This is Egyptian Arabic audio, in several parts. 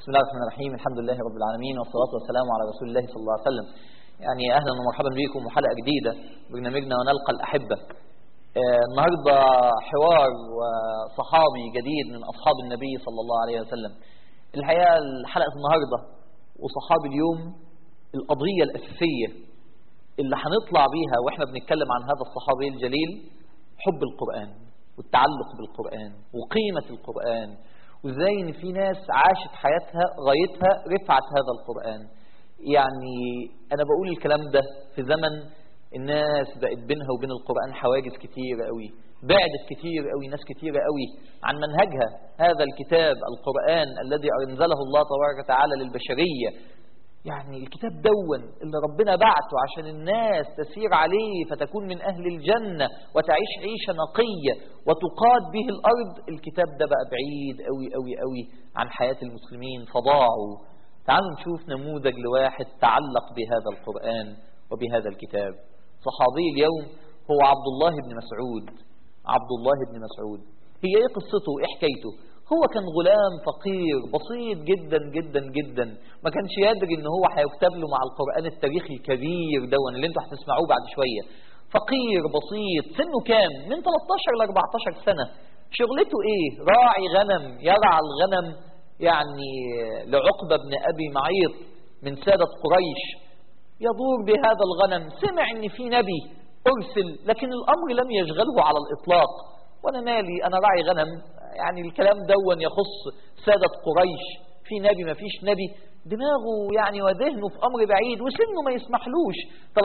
بسم الله الرحمن الرحيم الحمد لله رب العالمين والصلاة والسلام على رسول الله صلى الله عليه وسلم يعني أهلا ومرحبا بكم وحلقة جديدة برنامجنا ونلقى الأحبة آه، النهاردة حوار وصحابي جديد من أصحاب النبي صلى الله عليه وسلم الحقيقة حلقة النهاردة وصحابي اليوم القضية الأساسية اللي هنطلع بيها وإحنا بنتكلم عن هذا الصحابي الجليل حب القرآن والتعلق بالقرآن وقيمة القرآن وازاي ان في ناس عاشت حياتها غايتها رفعت هذا القرآن يعني انا بقول الكلام ده في زمن الناس بقت بينها وبين القرآن حواجز كتير قوي بعدت كتير قوي ناس كتير قوي عن منهجها هذا الكتاب القرآن الذي أنزله الله تبارك وتعالى للبشرية يعني الكتاب دون اللي ربنا بعته عشان الناس تسير عليه فتكون من أهل الجنة وتعيش عيشة نقية وتقاد به الأرض الكتاب ده بقى بعيد قوي قوي قوي عن حياة المسلمين فضاعوا تعالوا نشوف نموذج لواحد تعلق بهذا القرآن وبهذا الكتاب صحابي اليوم هو عبد الله بن مسعود عبد الله بن مسعود هي ايه قصته وايه حكايته هو كان غلام فقير بسيط جدا جدا جدا ما كانش يدري ان هو هيكتب له مع القرآن التاريخي الكبير دون اللي انتوا هتسمعوه بعد شوية فقير بسيط سنه كام من 13 ل 14 سنة شغلته ايه راعي غنم يرعى الغنم يعني لعقبة بن ابي معيط من سادة قريش يدور بهذا الغنم سمع ان في نبي ارسل لكن الامر لم يشغله على الاطلاق وانا مالي انا راعي غنم يعني الكلام دون يخص سادة قريش في نبي ما فيش نبي دماغه يعني وذهنه في أمر بعيد وسنه ما يسمحلوش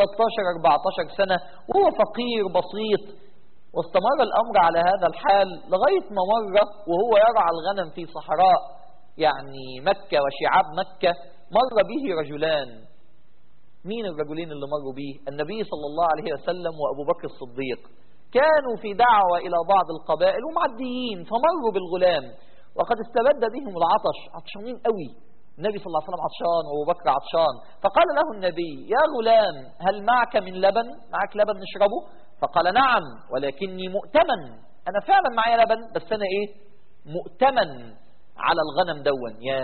13-14 سنة وهو فقير بسيط واستمر الأمر على هذا الحال لغاية ما مرة وهو يرعى الغنم في صحراء يعني مكة وشعاب مكة مر به رجلان مين الرجلين اللي مروا به النبي صلى الله عليه وسلم وأبو بكر الصديق كانوا في دعوة إلى بعض القبائل ومعديين فمروا بالغلام وقد استبد بهم العطش عطشانين قوي النبي صلى الله عليه وسلم عطشان وابو بكر عطشان فقال له النبي يا غلام هل معك من لبن معك لبن نشربه فقال نعم ولكني مؤتمن أنا فعلا معايا لبن بس أنا إيه مؤتمن على الغنم دون يا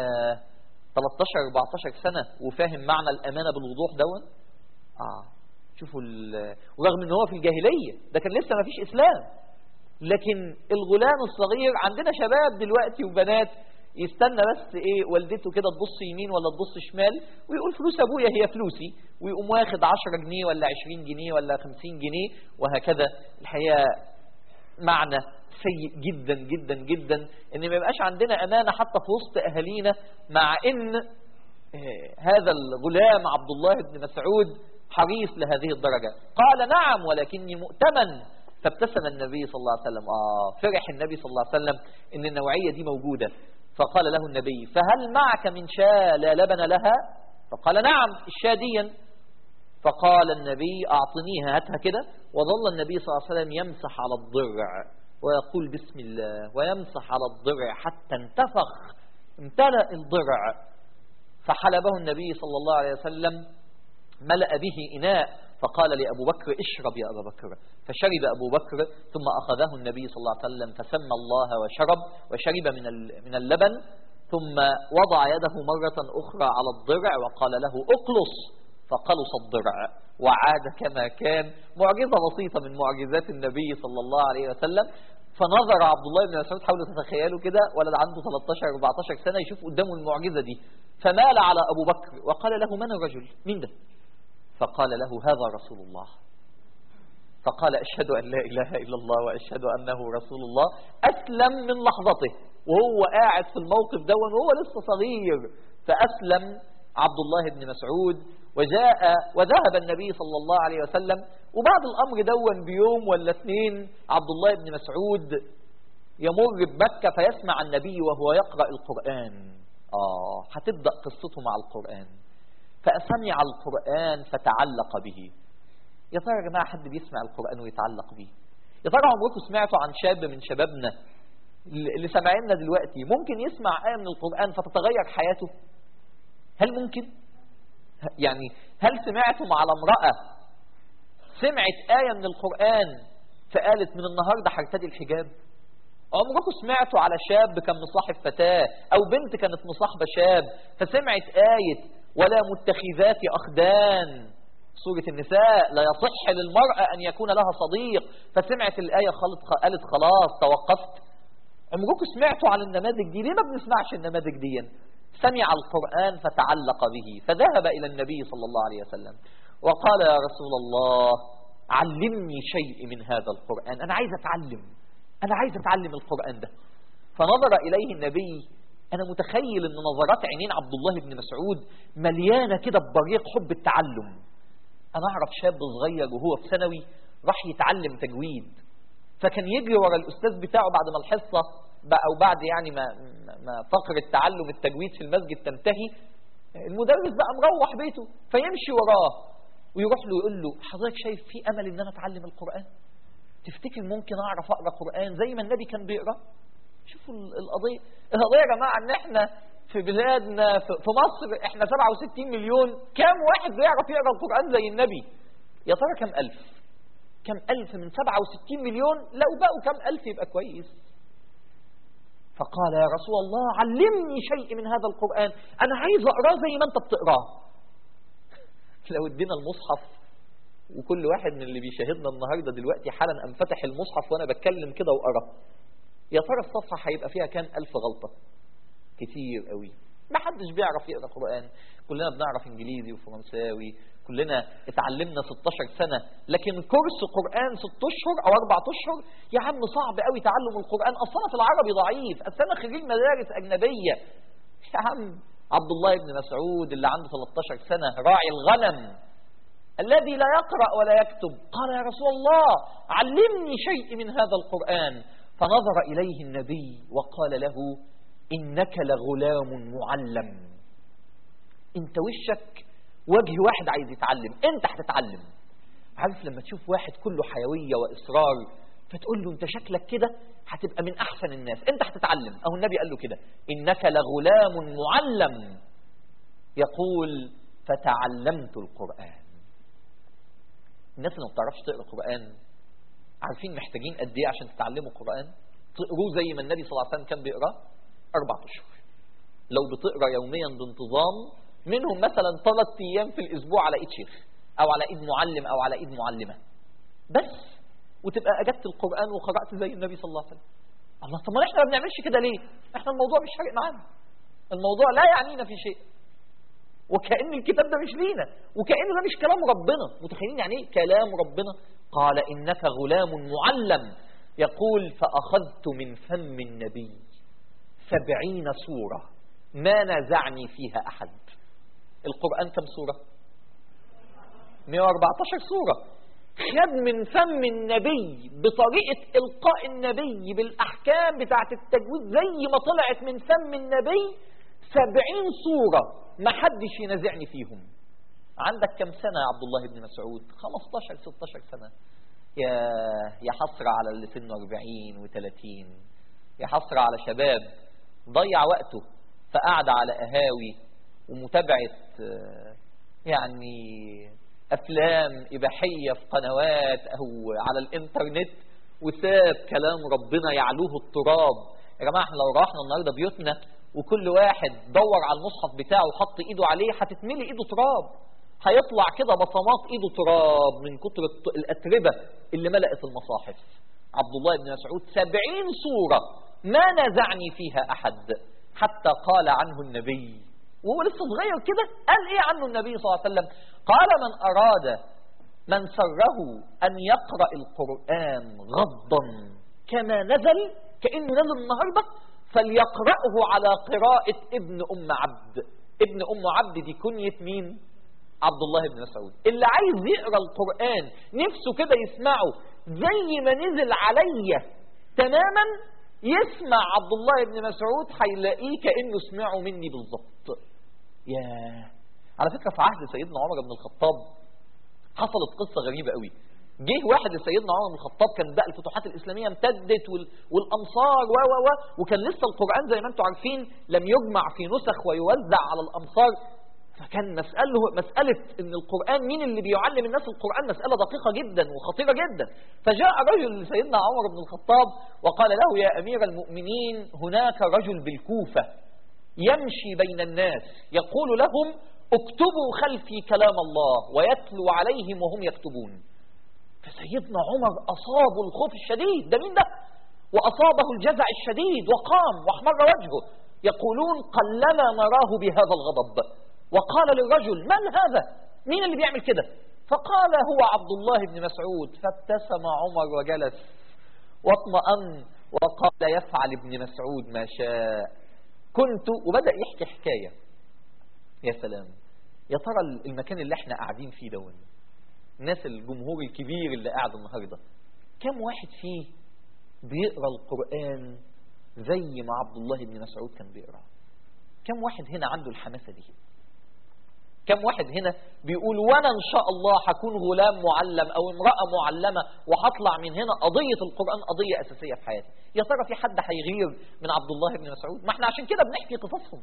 13 14 سنة وفاهم معنى الأمانة بالوضوح دون آه شوفوا ورغم ان هو في الجاهلية ده كان لسه ما فيش اسلام لكن الغلام الصغير عندنا شباب دلوقتي وبنات يستنى بس ايه والدته كده تبص يمين ولا تبص شمال ويقول فلوس ابويا هي فلوسي ويقوم واخد 10 جنيه ولا 20 جنيه ولا 50 جنيه وهكذا الحقيقه معنى سيء جدا جدا جدا ان ما يبقاش عندنا امانه حتى في وسط اهالينا مع ان هذا الغلام عبد الله بن مسعود حريص لهذه الدرجة قال نعم ولكني مؤتمن فابتسم النبي صلى الله عليه وسلم آه فرح النبي صلى الله عليه وسلم إن النوعية دي موجودة فقال له النبي فهل معك من شاة لا لبن لها فقال نعم الشاديا فقال النبي أعطنيها هاتها كده وظل النبي صلى الله عليه وسلم يمسح على الضرع ويقول بسم الله ويمسح على الضرع حتى انتفخ امتلأ الضرع فحلبه النبي صلى الله عليه وسلم ملأ به إناء فقال لأبو بكر اشرب يا أبا بكر فشرب أبو بكر ثم أخذه النبي صلى الله عليه وسلم فسمى الله وشرب وشرب من من اللبن ثم وضع يده مرة أخرى على الضرع وقال له اقلص فقلص الضرع وعاد كما كان معجزة بسيطة من معجزات النبي صلى الله عليه وسلم فنظر عبد الله بن مسعود حاولوا تتخيلوا كده ولد عنده 13 14 سنة يشوف قدامه المعجزة دي فمال على أبو بكر وقال له من الرجل مين ده فقال له هذا رسول الله فقال أشهد أن لا إله إلا الله وأشهد أنه رسول الله أسلم من لحظته وهو قاعد في الموقف ده وهو لسه صغير فأسلم عبد الله بن مسعود وجاء وذهب النبي صلى الله عليه وسلم وبعد الأمر دون بيوم ولا اثنين عبد الله بن مسعود يمر بمكة فيسمع النبي وهو يقرأ القرآن آه هتبدأ قصته مع القرآن فسمع القرآن فتعلق به يا ترى يا جماعة حد بيسمع القرآن ويتعلق به يا ترى عمركم سمعتوا عن شاب من شبابنا اللي سامعيننا دلوقتي ممكن يسمع آية من القرآن فتتغير حياته هل ممكن يعني هل سمعتم على امرأة سمعت آية من القرآن فقالت من النهاردة هرتدي الحجاب عمركم سمعتوا على شاب كان مصاحب فتاة أو بنت كانت مصاحبة شاب فسمعت آية ولا متخذات أخدان سورة النساء لا يصح للمرأة أن يكون لها صديق فسمعت الآية خلط قالت خلاص توقفت عمركم سمعتوا على النماذج دي ليه ما بنسمعش النماذج دي سمع القرآن فتعلق به فذهب إلى النبي صلى الله عليه وسلم وقال يا رسول الله علمني شيء من هذا القرآن أنا عايز أتعلم أنا عايز أتعلم القرآن ده فنظر إليه النبي أنا متخيل أن نظرات عينين عبد الله بن مسعود مليانة كده ببريق حب التعلم أنا أعرف شاب صغير وهو في ثانوي راح يتعلم تجويد فكان يجري ورا الأستاذ بتاعه بعد ما الحصة أو بعد يعني ما, ما فقرة تعلم التجويد في المسجد تنتهي المدرس بقى مروح بيته فيمشي وراه ويروح له يقول له حضرتك شايف في أمل أن أنا أتعلم القرآن تفتكر ممكن أعرف أقرأ قرآن زي ما النبي كان بيقرأ شوفوا القضية القضية يا جماعة أن احنا في بلادنا في مصر احنا 67 مليون كم واحد بيعرف يقرأ القرآن زي النبي يا ترى كم ألف كم ألف من 67 مليون لو بقوا كم ألف يبقى كويس فقال يا رسول الله علمني شيء من هذا القرآن أنا عايز أقراه زي ما أنت بتقراه لو ادينا المصحف وكل واحد من اللي بيشاهدنا النهاردة دلوقتي حالا أنفتح المصحف وأنا بتكلم كده وأرى يا ترى الصفحة هيبقى فيها كام ألف غلطة كتير قوي ما حدش بيعرف يقرأ قرآن كلنا بنعرف إنجليزي وفرنساوي كلنا اتعلمنا 16 سنة لكن كورس قرآن 6 أشهر أو 4 أشهر يا عم صعب قوي تعلم القرآن أصلا في العربي ضعيف أصلا خريج مدارس أجنبية يا عم عبد الله بن مسعود اللي عنده 13 سنة راعي الغنم الذي لا يقرأ ولا يكتب قال يا رسول الله علمني شيء من هذا القرآن فنظر إليه النبي وقال له إنك لغلام معلم انت وشك وجه واحد عايز يتعلم انت هتتعلم عارف لما تشوف واحد كله حيوية وإصرار فتقول له انت شكلك كده هتبقى من أحسن الناس انت هتتعلم أو النبي قال له كده إنك لغلام معلم يقول فتعلمت القرآن الناس اللي ما بتعرفش تقرا قرآن عارفين محتاجين قد ايه عشان تتعلموا القرآن تقروه زي ما النبي صلى الله عليه وسلم كان بيقراه أربع أشهر لو بتقرا يوميا بانتظام منهم مثلا ثلاث أيام في الأسبوع على إيد شيخ أو على إيد معلم أو على إيد معلمة بس وتبقى أجدت القرآن وقرأت زي النبي صلى الله عليه وسلم الله طب ما احنا ما بنعملش كده ليه احنا الموضوع مش فارق معانا الموضوع لا يعنينا في شيء وكأن الكتاب ده مش لينا وكأن ده مش كلام ربنا متخيلين يعني ايه كلام ربنا قال إنك غلام معلم يقول فأخذت من فم النبي سبعين سورة ما نازعني فيها أحد القرآن كم سورة 114 سورة خد من فم النبي بطريقة إلقاء النبي بالأحكام بتاعة التجويد زي ما طلعت من فم النبي سبعين سورة ما حدش ينازعني فيهم عندك كم سنة يا عبد الله بن مسعود 15 16 سنة يا يا حسرة على اللي سنه 40 و30 يا حسرة على شباب ضيع وقته فقعد على قهاوي ومتابعة يعني أفلام إباحية في قنوات أو على الإنترنت وساب كلام ربنا يعلوه التراب يا جماعة احنا لو رحنا النهاردة بيوتنا وكل واحد دور على المصحف بتاعه وحط ايده عليه هتتملي ايده تراب هيطلع كده بصمات ايده تراب من كتر الأتربة اللي ملأت المصاحف عبد الله بن مسعود سبعين صورة ما نزعني فيها أحد حتى قال عنه النبي وهو لسه صغير كده قال ايه عنه النبي صلى الله عليه وسلم قال من أراد من سره أن يقرأ القرآن غضا كما نزل كأنه نزل النهاردة فليقرأه على قراءة ابن أم عبد ابن أم عبد دي كنية مين عبد الله بن مسعود اللي عايز يقرأ القرآن نفسه كده يسمعه زي ما نزل عليا تماما يسمع عبد الله بن مسعود هيلاقيه كأنه سمعه مني بالظبط ياه على فكرة في عهد سيدنا عمر بن الخطاب حصلت قصة غريبة قوي جه واحد لسيدنا عمر بن الخطاب كان بقى الفتوحات الإسلامية امتدت وال... والأمصار و و و وكان لسه القرآن زي ما انتم عارفين لم يجمع في نسخ ويوزع على الأمصار فكان مسألة مسألة إن القرآن مين اللي بيعلم الناس القرآن مسألة دقيقة جدا وخطيرة جدا فجاء رجل لسيدنا عمر بن الخطاب وقال له يا أمير المؤمنين هناك رجل بالكوفة يمشي بين الناس يقول لهم اكتبوا خلفي كلام الله ويتلو عليهم وهم يكتبون فسيدنا عمر أصابه الخوف الشديد ده مين ده وأصابه الجزع الشديد وقام واحمر وجهه يقولون قلما نراه بهذا الغضب وقال للرجل من هذا مين اللي بيعمل كده فقال هو عبد الله بن مسعود فابتسم عمر وجلس واطمأن وقال يفعل ابن مسعود ما شاء كنت وبدأ يحكي حكاية يا سلام يا ترى المكان اللي احنا قاعدين فيه دون الناس الجمهور الكبير اللي قاعد النهاردة كم واحد فيه بيقرأ القرآن زي ما عبد الله بن مسعود كان بيقرأ كم واحد هنا عنده الحماسة دي كم واحد هنا بيقول وانا ان شاء الله هكون غلام معلم او امرأة معلمة وهطلع من هنا قضية القرآن قضية اساسية في حياتي يا ترى في حد هيغير من عبد الله بن مسعود ما احنا عشان كده بنحكي قصصهم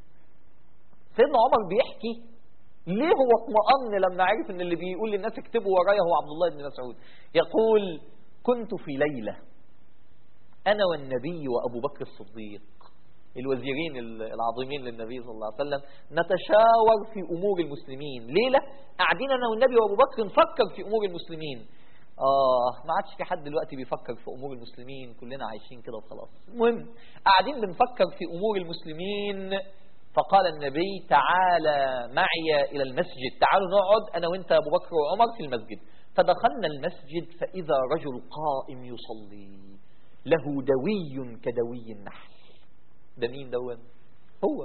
سيدنا عمر بيحكي ليه هو اطمأن لما عرف ان اللي بيقول للناس اكتبوا ورايا هو عبد الله بن مسعود يقول كنت في ليلة انا والنبي وابو بكر الصديق الوزيرين العظيمين للنبي صلى الله عليه وسلم نتشاور في أمور المسلمين ليلة قاعدين أنا والنبي وأبو بكر نفكر في أمور المسلمين آه ما عادش في حد دلوقتي بيفكر في أمور المسلمين كلنا عايشين كده وخلاص المهم قاعدين بنفكر في أمور المسلمين فقال النبي تعالى معي إلى المسجد تعالوا نقعد أنا وأنت أبو بكر وعمر في المسجد فدخلنا المسجد فإذا رجل قائم يصلي له دوي كدوي النحل ده مين دون هو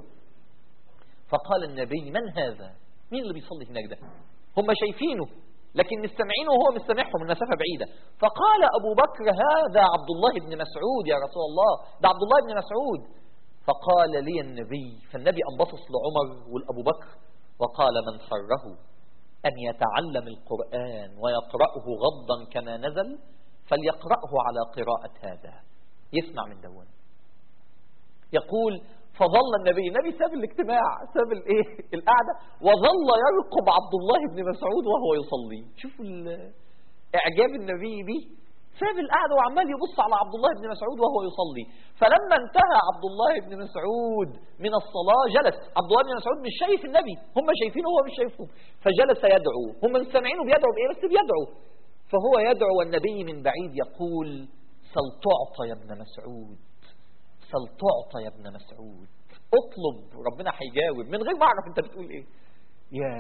فقال النبي من هذا مين اللي بيصلي هناك ده هم شايفينه لكن مستمعينه وهو مستمعهم من مسافة بعيدة فقال أبو بكر هذا عبد الله بن مسعود يا رسول الله ده عبد الله بن مسعود فقال لي النبي فالنبي أنبصص لعمر والأبو بكر وقال من سره أن يتعلم القرآن ويقرأه غضا كما نزل فليقرأه على قراءة هذا يسمع من دون يقول فظل النبي النبي ساب الاجتماع ساب الايه القعده وظل يرقب عبد الله بن مسعود وهو يصلي شوفوا اعجاب النبي بيه ساب القعده وعمال يبص على عبد الله بن مسعود وهو يصلي فلما انتهى عبد الله بن مسعود من الصلاه جلس عبد الله بن مسعود مش شايف النبي هم شايفينه وهو مش شايفهم فجلس يدعو هم مستمعينه بيدعو بايه بس بيدعو فهو يدعو والنبي من بعيد يقول سل تعطى يا ابن مسعود فلتعطى يا ابن مسعود اطلب ربنا هيجاوب من غير ما اعرف انت بتقول ايه يا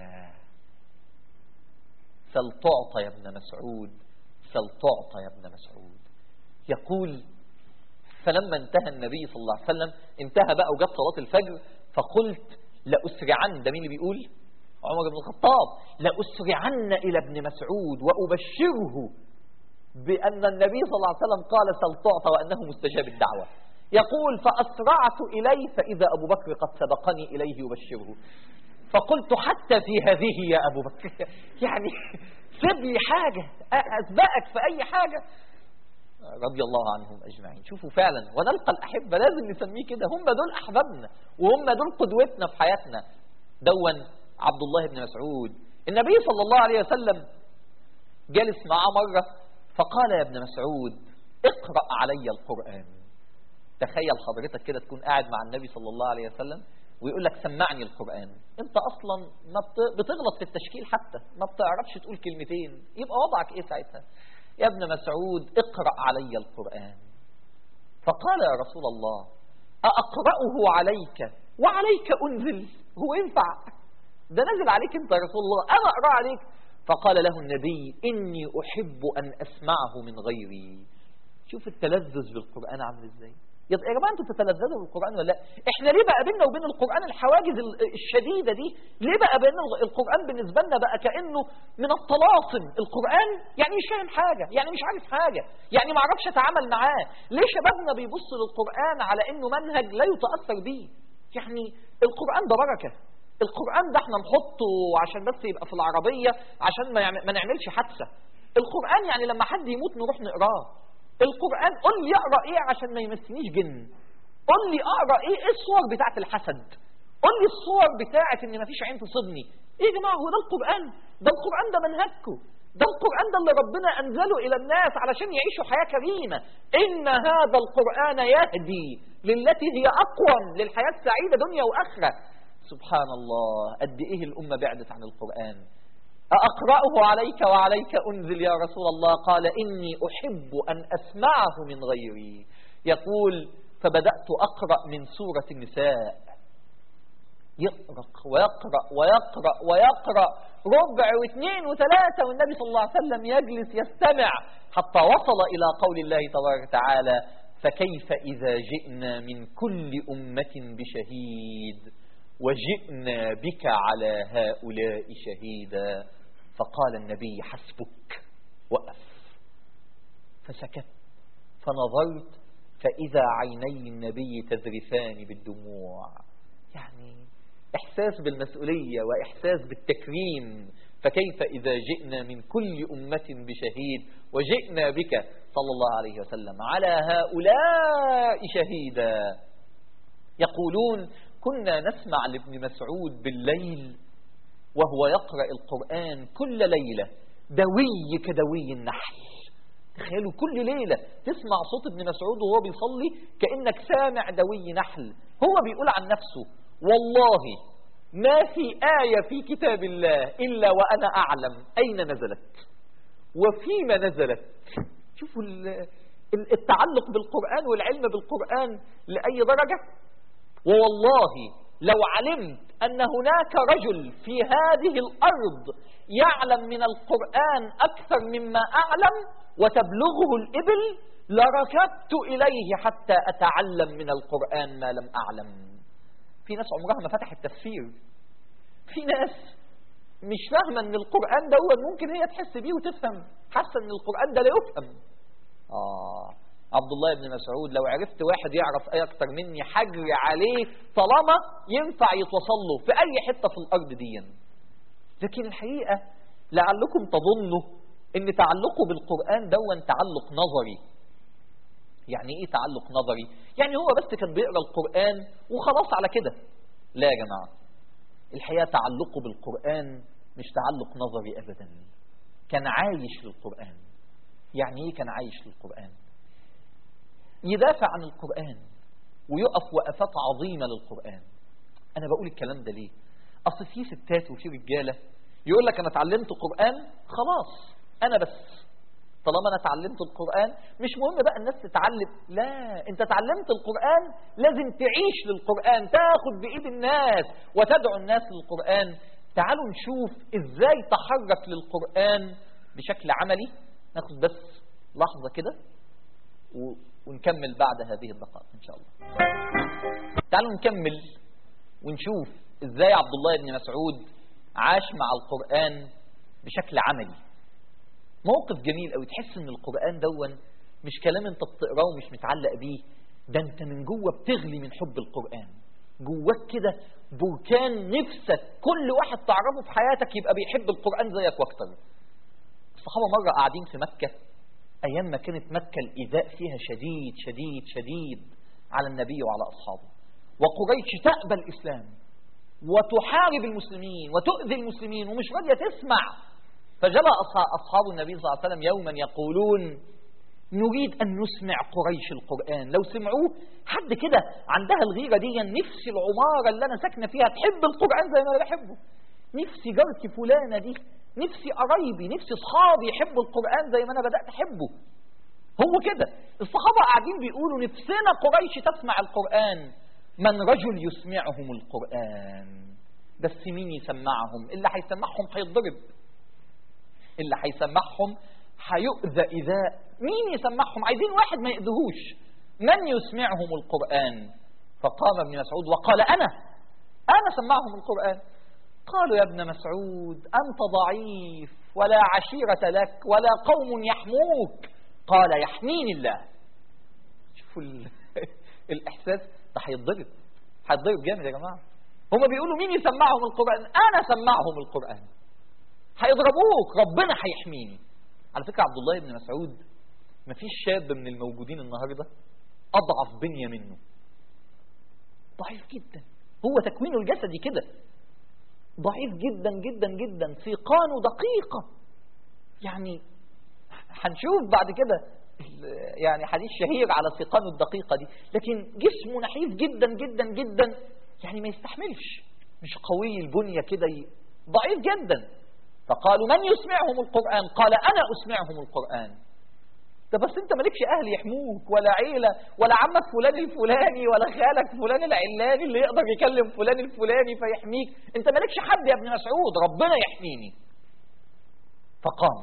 فلتعطى يا ابن مسعود فلتعطى يا ابن مسعود يقول فلما انتهى النبي صلى الله عليه وسلم انتهى بقى وجت صلاة الفجر فقلت لأسرعن ده مين اللي بيقول عمر بن الخطاب لأسرعن إلى ابن مسعود وأبشره بأن النبي صلى الله عليه وسلم قال سلتعطى وأنه مستجاب الدعوة يقول فأسرعت إليه فإذا أبو بكر قد سبقني إليه يبشره فقلت حتى في هذه يا أبو بكر يعني سيب لي حاجة أسبقك في أي حاجة رضي الله عنهم أجمعين شوفوا فعلا ونلقى الأحبة لازم نسميه كده هم دول أحبابنا وهم دول قدوتنا في حياتنا دون عبد الله بن مسعود النبي صلى الله عليه وسلم جالس معاه مرة فقال يا ابن مسعود اقرأ علي القرآن تخيل حضرتك كده تكون قاعد مع النبي صلى الله عليه وسلم ويقول لك سمعني القرآن انت اصلا ما بتغلط في التشكيل حتى ما بتعرفش تقول كلمتين يبقى وضعك ايه ساعتها يا ابن مسعود اقرأ علي القرآن فقال يا رسول الله أقرأه عليك وعليك أنزل هو ينفع ده نزل عليك انت يا رسول الله أنا أقرأ عليك فقال له النبي إني أحب أن أسمعه من غيري شوف التلذذ بالقرآن عامل ازاي يا جماعه انتوا بتتلذذوا بالقران ولا لا؟ احنا ليه بقى بيننا وبين القران الحواجز الشديده دي؟ ليه بقى بين القران بالنسبه لنا بقى كانه من الطلاسم، القران يعني مش فاهم حاجه، يعني مش عارف حاجه، يعني ما اعرفش اتعامل معاه، ليه شبابنا بيبص للقران على انه منهج لا يتاثر بيه؟ يعني القران ده بركه، القران ده احنا نحطه عشان بس يبقى في العربيه عشان ما, ما نعملش حادثه. القران يعني لما حد يموت نروح نقراه، القرآن قل لي اقرا ايه عشان ما يمسنيش جن قل لي اقرا ايه ايه الصور بتاعت الحسد قول لي الصور بتاعت ان مفيش عين تصيبني ايه يا جماعه هو ده القران ده القران ده منهجكم ده القرآن ده اللي ربنا أنزله إلى الناس علشان يعيشوا حياة كريمة إن هذا القرآن يهدي للتي هي أقوم للحياة السعيدة دنيا وآخرة سبحان الله قد إيه الأمة بعدت عن القرآن أقرأه عليك وعليك أنزل يا رسول الله قال إني أحب أن أسمعه من غيري يقول فبدأت أقرأ من سورة النساء يقرأ ويقرأ ويقرأ ويقرأ ربع واثنين وثلاثة والنبي صلى الله عليه وسلم يجلس يستمع حتى وصل إلى قول الله تبارك وتعالى فكيف إذا جئنا من كل أمة بشهيد وجئنا بك على هؤلاء شهيدا فقال النبي حسبك وقف فسكت فنظرت فإذا عيني النبي تذرفان بالدموع يعني إحساس بالمسؤولية وإحساس بالتكريم فكيف إذا جئنا من كل أمة بشهيد وجئنا بك صلى الله عليه وسلم على هؤلاء شهيدا يقولون كنا نسمع لابن مسعود بالليل وهو يقرأ القرآن كل ليلة دوي كدوي النحل تخيلوا كل ليلة تسمع صوت ابن مسعود وهو بيصلي كأنك سامع دوي نحل هو بيقول عن نفسه والله ما في آية في كتاب الله إلا وأنا أعلم أين نزلت وفيما نزلت شوفوا التعلق بالقرآن والعلم بالقرآن لأي درجة ووالله لو علمت أن هناك رجل في هذه الأرض يعلم من القرآن أكثر مما أعلم وتبلغه الإبل لركبت إليه حتى أتعلم من القرآن ما لم أعلم في ناس عمرها ما فتحت تفسير في ناس مش فاهمة ان القرآن ده ممكن هي تحس بيه وتفهم حاسة ان القرآن ده لا يفهم آه عبد الله بن مسعود لو عرفت واحد يعرف ايه اكتر مني حجر عليه طالما ينفع يتوصل له في اي حتة في الارض دي لكن الحقيقة لعلكم تظنوا ان تعلقه بالقرآن دون تعلق نظري يعني ايه تعلق نظري يعني هو بس كان بيقرا القرآن وخلاص على كده لا يا جماعة الحقيقة تعلقه بالقرآن مش تعلق نظري ابدا كان عايش للقرآن يعني ايه كان عايش للقرآن يدافع عن القرآن ويقف وقفات عظيمة للقرآن انا بقول الكلام ده ليه اصل في ستات وفي رجالة يقول لك انا اتعلمت قرآن خلاص انا بس طالما انا اتعلمت القرآن مش مهم بقى الناس تتعلم لا انت اتعلمت القرآن لازم تعيش للقرآن تاخد بايد الناس وتدعو الناس للقرآن تعالوا نشوف ازاي تحرك للقرآن بشكل عملي ناخد بس لحظة كده و... ونكمل بعد هذه الدقائق ان شاء الله تعالوا نكمل ونشوف ازاي عبد الله بن مسعود عاش مع القرآن بشكل عملي موقف جميل قوي تحس ان القرآن دون مش كلام انت بتقراه ومش متعلق بيه ده انت من جوه بتغلي من حب القرآن جواك كده بركان نفسك كل واحد تعرفه في حياتك يبقى بيحب القرآن زيك واكتر الصحابة مرة قاعدين في مكة أيام ما كانت مكة الإيذاء فيها شديد شديد شديد على النبي وعلى أصحابه وقريش تأبى الإسلام وتحارب المسلمين وتؤذي المسلمين ومش راضية تسمع فجلى أصحاب النبي صلى الله عليه وسلم يوما يقولون نريد أن نسمع قريش القرآن لو سمعوه حد كده عندها الغيرة دي نفسي العمارة اللي أنا ساكنة فيها تحب القرآن زي ما أنا بحبه نفسي جارتي فلانة دي نفسي قرايبي نفسي أصحابي يحبوا القرآن زي ما أنا بدأت أحبه هو كده الصحابة قاعدين بيقولوا نفسنا قريش تسمع القرآن من رجل يسمعهم القرآن بس مين يسمعهم اللي هيسمعهم هيتضرب اللي هيسمعهم هيؤذى إذاء مين يسمعهم عايزين واحد ما يأذوهوش من يسمعهم القرآن فقام ابن مسعود وقال أنا أنا سمعهم القرآن قالوا يا ابن مسعود أنت ضعيف ولا عشيرة لك ولا قوم يحموك قال يحميني الله شوفوا ال... الإحساس ده هيتضرب هيتضرب جامد يا جماعة هما بيقولوا مين يسمعهم القرآن أنا سمعهم القرآن هيضربوك ربنا هيحميني على فكرة عبد الله بن مسعود ما فيش شاب من الموجودين النهاردة أضعف بنية منه ضعيف جدا هو تكوينه الجسدي كده ضعيف جدا جدا جدا سيقانه دقيقة يعني هنشوف بعد كده يعني حديث شهير على سيقانه الدقيقة دي لكن جسمه نحيف جدا جدا جدا يعني ما يستحملش مش قوي البنية كده ي- ضعيف جدا فقالوا من يسمعهم القرآن قال أنا أسمعهم القرآن ده بس انت مالكش اهل يحموك ولا عيلة ولا عمك فلان الفلاني ولا خالك فلان العلاني اللي يقدر يكلم فلان الفلاني فيحميك انت مالكش حد يا ابن مسعود ربنا يحميني فقام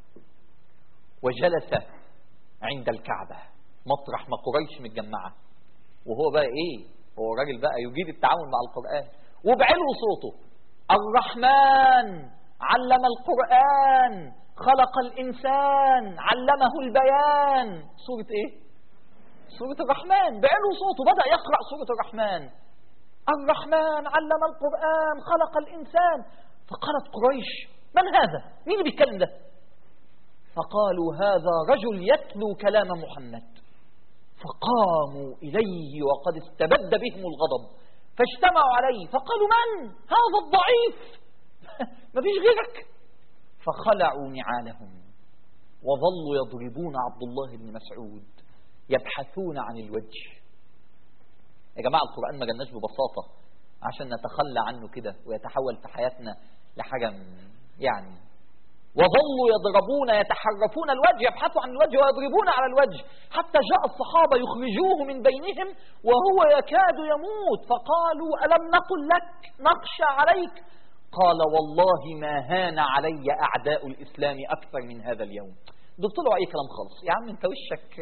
وجلس عند الكعبة مطرح ما قريش متجمعة وهو بقى ايه هو راجل بقى يجيد التعامل مع القرآن وبعلو صوته الرحمن علم القرآن خلق الإنسان علمه البيان سورة ايه سورة الرحمن بعلو صوته بدأ يقرأ سورة الرحمن الرحمن علم القرآن خلق الإنسان فقالت قريش من هذا مين اللي بيتكلم ده فقالوا هذا رجل يتلو كلام محمد فقاموا إليه وقد استبد بهم الغضب فاجتمعوا عليه فقالوا من هذا الضعيف ما فيش غيرك فخلعوا نعالهم وظلوا يضربون عبد الله بن مسعود يبحثون عن الوجه يا جماعة القرآن ما جالناش ببساطة عشان نتخلى عنه كده ويتحول في حياتنا لحاجة م- يعني وظلوا يضربون يتحرفون الوجه يبحثوا عن الوجه ويضربون على الوجه حتى جاء الصحابة يخرجوه من بينهم وهو يكاد يموت فقالوا ألم نقل لك نخشى عليك قال والله ما هان علي أعداء الإسلام أكثر من هذا اليوم دول طلعوا أي كلام خالص يا عم أنت وشك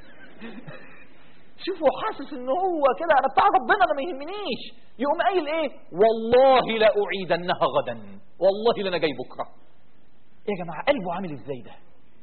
شوفوا حاسس ان هو كده انا بتاع ربنا انا ما يهمنيش يقوم قايل ايه والله لا اعيدنها غدا والله لا انا جاي بكره يا جماعه قلبه عامل ازاي ده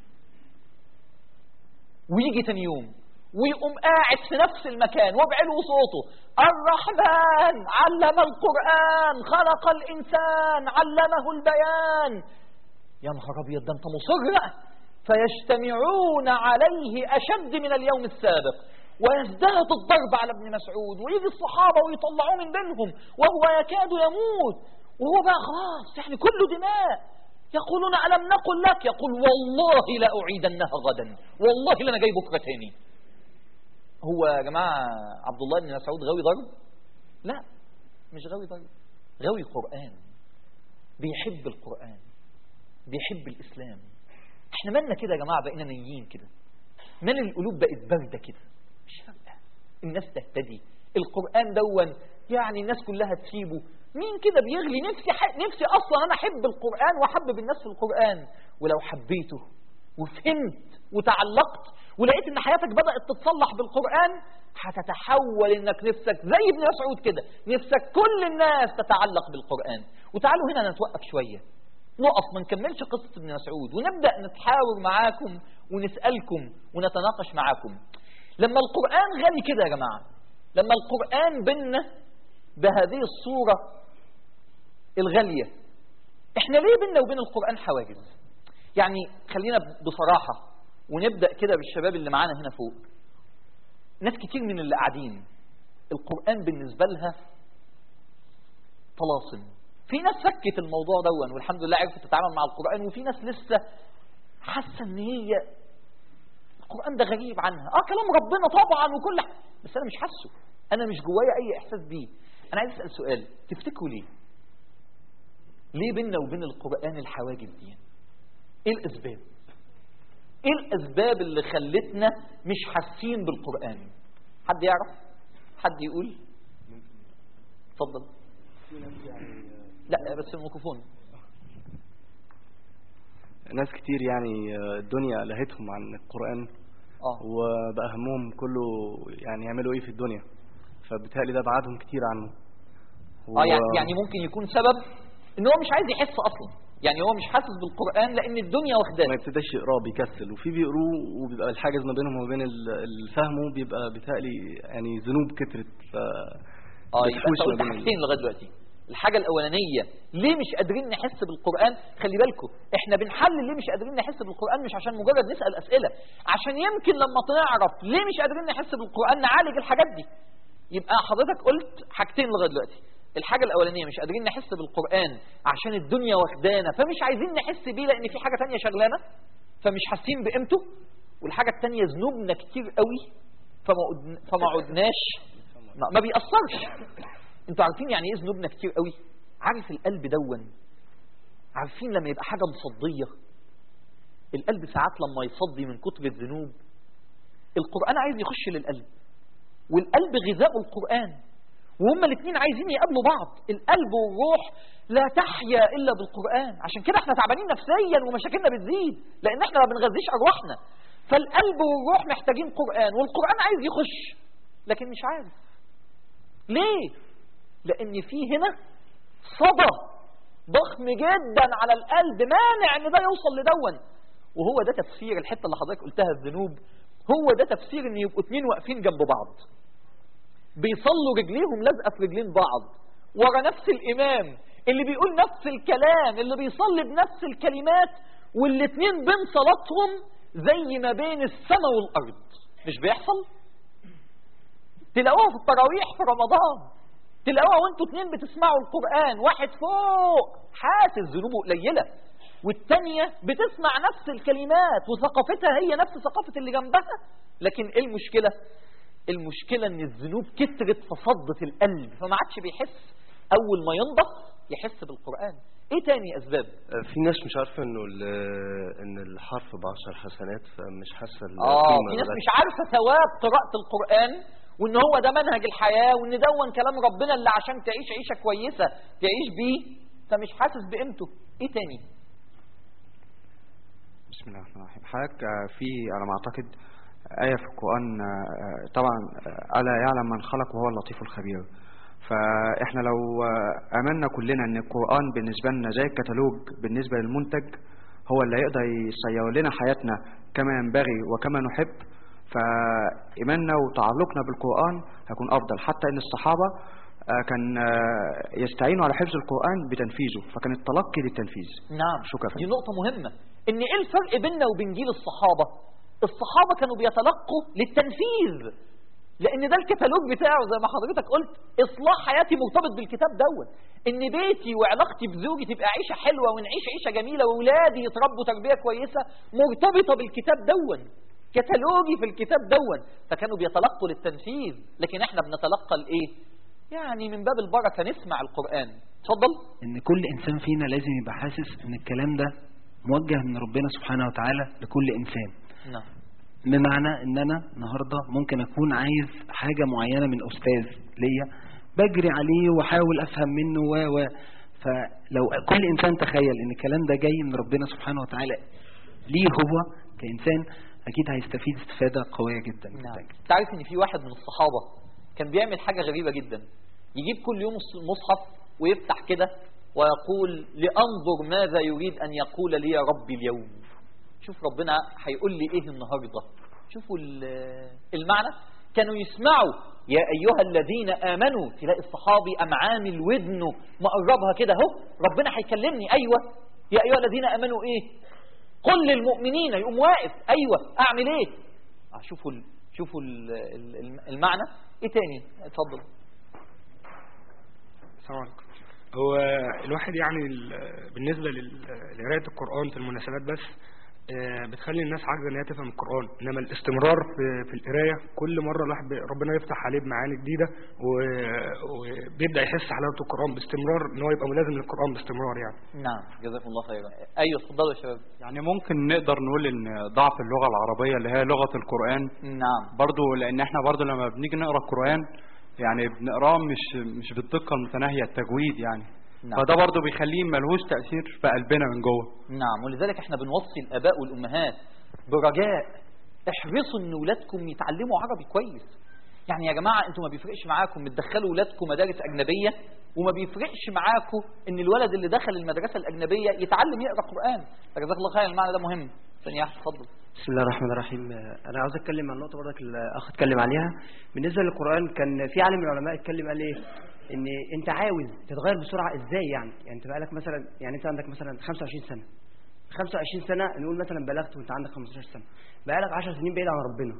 ويجي تاني يوم ويقوم قاعد في نفس المكان وبعلو صوته الرحمن علم القرآن خلق الإنسان علمه البيان يا نهار أبيض ده أنت مصر بقى فيجتمعون عليه أشد من اليوم السابق ويزداد الضرب على ابن مسعود ويجي الصحابة ويطلعوه من بينهم وهو يكاد يموت وهو بقى خلاص يعني كله دماء يقولون ألم نقل لك يقول والله لا أعيدنها غدا والله لنا جاي بكرة تاني هو يا جماعة عبد الله بن مسعود غاوي ضرب لا مش غاوي ضرب غاوي قرآن بيحب القرآن بيحب الإسلام احنا مالنا كده يا جماعة بقينا نيين كده مال القلوب بقت باردة كده مش فارقة الناس تهتدي القرآن دون يعني الناس كلها تسيبه مين كده بيغلي نفسي ح... نفسي اصلا انا احب القرآن واحبب الناس في القرآن ولو حبيته وفهمت وتعلقت ولقيت ان حياتك بدأت تتصلح بالقرآن هتتحول انك نفسك زي ابن مسعود كده نفسك كل الناس تتعلق بالقرآن وتعالوا هنا نتوقف شوية نقف ما نكملش قصة ابن مسعود ونبدأ نتحاور معاكم ونسألكم ونتناقش معاكم لما القرآن غني كده يا جماعة لما القرآن بينا بهذه الصورة الغالية احنا ليه بينا وبين القرآن حواجز يعني خلينا بصراحة ونبدأ كده بالشباب اللي معانا هنا فوق ناس كتير من اللي قاعدين القرآن بالنسبة لها طلاسم في ناس فكت الموضوع دون والحمد لله عرفت تتعامل مع القرآن وفي ناس لسه حاسة ان هي القرآن ده غريب عنها اه كلام ربنا طبعا وكل حاجة بس انا مش حاسه انا مش جوايا اي احساس بيه انا عايز اسال سؤال تفتكروا ليه ليه بيننا وبين القرآن الحواجز دي ايه الاسباب ايه الاسباب اللي خلتنا مش حاسين بالقرآن حد يعرف حد يقول اتفضل لا بس الميكروفون ناس كتير يعني الدنيا لهتهم عن القرآن اه وبقى همهم كله يعني يعملوا ايه في الدنيا فبالتالي ده بعدهم كتير عنه اه يعني يعني ممكن يكون سبب ان هو مش عايز يحس اصلا يعني هو مش حاسس بالقرآن لان الدنيا ما واخداه يبتداش يقراه بيكسل وفي بيقروه وبيبقى الحاجز ما بينهم وبين ال- الفهم بيبقى بيتهيألي يعني ذنوب كترت ف اه يبقى بتحوش انت ما قلت بين ال- حاجتين لغايه دلوقتي الحاجه الاولانيه ليه مش قادرين نحس بالقران خلي بالكم احنا بنحلل ليه مش قادرين نحس بالقران مش عشان مجرد نسال اسئله عشان يمكن لما نعرف ليه مش قادرين نحس بالقران نعالج الحاجات دي يبقى حضرتك قلت حاجتين لغايه دلوقتي الحاجه الاولانيه مش قادرين نحس بالقران عشان الدنيا واخدانا فمش عايزين نحس بيه لان في حاجه تانية شغلانه فمش حاسين بقيمته والحاجه التانية ذنوبنا كتير قوي فما قد- فما عدناش ما, ما بيأثرش انتوا عارفين يعني ايه ذنوبنا كتير قوي عارف القلب دون عارفين لما يبقى حاجه مصديه القلب ساعات لما يصدي من كتر الذنوب القرآن عايز يخش للقلب والقلب غذاء القرآن وهما الاثنين عايزين يقابلوا بعض القلب والروح لا تحيا إلا بالقرآن عشان كده احنا تعبانين نفسيا ومشاكلنا بتزيد لأن احنا ما بنغذيش أرواحنا فالقلب والروح محتاجين قرآن والقرآن عايز يخش لكن مش عارف ليه؟ لأن في هنا صدى ضخم جدا على القلب مانع ان ده يوصل لدون وهو ده تفسير الحته اللي حضرتك قلتها الذنوب هو ده تفسير ان يبقوا اتنين واقفين جنب بعض بيصلوا رجليهم لازقه في رجلين بعض ورا نفس الامام اللي بيقول نفس الكلام اللي بيصلي بنفس الكلمات والاتنين بين صلاتهم زي ما بين السماء والارض مش بيحصل تلاقوها في التراويح في رمضان تلاقوها وانتوا اتنين بتسمعوا القرآن واحد فوق حاسس ذنوبه قليلة والتانية بتسمع نفس الكلمات وثقافتها هي نفس ثقافة اللي جنبها لكن ايه المشكلة المشكلة ان الذنوب كترت فصدت القلب فما عادش بيحس اول ما ينضف يحس بالقرآن ايه تاني اسباب في ناس مش عارفه انه ال- ان الحرف بعشر حسنات فمش حاسه اه القيمة في ناس بتاعت- مش عارفة ثواب قراءة القرآن وان هو ده منهج الحياة وان دون كلام ربنا اللي عشان تعيش عيشة كويسة تعيش بيه فمش حاسس بقيمته ايه تاني بسم الله الرحمن الرحيم حضرتك آه، في على ما اعتقد آية في القرآن آه، طبعا آه، ألا يعلم من خلق وهو اللطيف الخبير فاحنا لو آه، امنا كلنا ان القرآن بالنسبة لنا زي الكتالوج بالنسبة للمنتج هو اللي هيقدر يسير لنا حياتنا كما ينبغي وكما نحب فإيماننا وتعلقنا بالقرآن هيكون أفضل حتى إن الصحابة آه، كان آه، يستعينوا على حفظ القرآن بتنفيذه فكان التلقي للتنفيذ نعم شكرا دي نقطة مهمة ان ايه الفرق بيننا وبين جيل الصحابة الصحابة كانوا بيتلقوا للتنفيذ لان ده الكتالوج بتاعه زي ما حضرتك قلت اصلاح حياتي مرتبط بالكتاب دون ان بيتي وعلاقتي بزوجي تبقى عيشة حلوة ونعيش عيشة جميلة واولادي يتربوا تربية كويسة مرتبطة بالكتاب دون كتالوجي في الكتاب دون فكانوا بيتلقوا للتنفيذ لكن احنا بنتلقى الايه يعني من باب البركة نسمع القرآن اتفضل ان كل انسان فينا لازم يبقى حاسس ان الكلام ده موجه من ربنا سبحانه وتعالى لكل انسان نعم بمعنى ان انا النهارده ممكن اكون عايز حاجه معينه من استاذ ليا بجري عليه واحاول افهم منه و و فلو كل انسان تخيل ان الكلام ده جاي من ربنا سبحانه وتعالى ليه هو كانسان اكيد هيستفيد استفاده قويه جدا نعم جدا تعرف ان في واحد من الصحابة كان بيعمل حاجة غريبة جدا يجيب كل يوم المصحف ويفتح كده ويقول لأنظر ماذا يريد أن يقول لي يا ربي اليوم شوف ربنا هيقول لي إيه النهاردة شوفوا ال- المعنى كانوا يسمعوا يا أيها الذين آمنوا تلاقي الصحابي أم عامل ودنه مقربها كده اهو ربنا هيكلمني أيوة يا أيها الذين آمنوا إيه قل للمؤمنين يقوم واقف أيوة أعمل إيه آه، شوفوا ال- شوفوا ال- ال- المعنى إيه تاني اتفضل السلام عليكم هو الواحد يعني ال- بالنسبة لل- لقراية القرآن في المناسبات بس آه، بتخلي الناس عاجزة ان هي تفهم القرآن انما الاستمرار في, في القراية كل مرة الواحد بي- ربنا يفتح عليه بمعاني جديدة و- وبيبدأ يحس حلاوة القرآن باستمرار ان هو يبقى ملازم للقرآن باستمرار يعني نعم جزاكم الله خيرا ايوه اتفضلوا يا شباب يعني ممكن نقدر نقول ان ضعف اللغة العربية اللي هي لغة القرآن نعم برضو لان احنا برضو لما بنيجي نقرا القرآن يعني بنقراه مش مش بالدقة المتناهية التجويد يعني نعم. فده برضو بيخليه ملهوش تأثير في قلبنا من جوه نعم ولذلك احنا بنوصي الاباء والامهات برجاء احرصوا ان ولادكم يتعلموا عربي كويس يعني يا جماعه انتوا ما بيفرقش معاكم بتدخلوا ولادكم مدارس اجنبيه وما بيفرقش معاكم ان الولد اللي دخل المدرسه الاجنبيه يتعلم يقرا قران فجزاك الله خير المعنى ده مهم ثانيه واحده اتفضل بسم الله الرحمن الرحيم آه، انا عاوز اتكلم عن نقطه برضك الاخ اتكلم عليها بالنسبه للقران كان في عالم من العلماء اتكلم قال ايه ان انت عاوز تتغير بسرعه ازاي يعني يعني انت بقالك مثلا يعني انت عندك مثلا 25 سنه 25 سنه نقول مثلا بلغت وانت عندك 15 سنه بقالك 10 سنين بعيد عن ربنا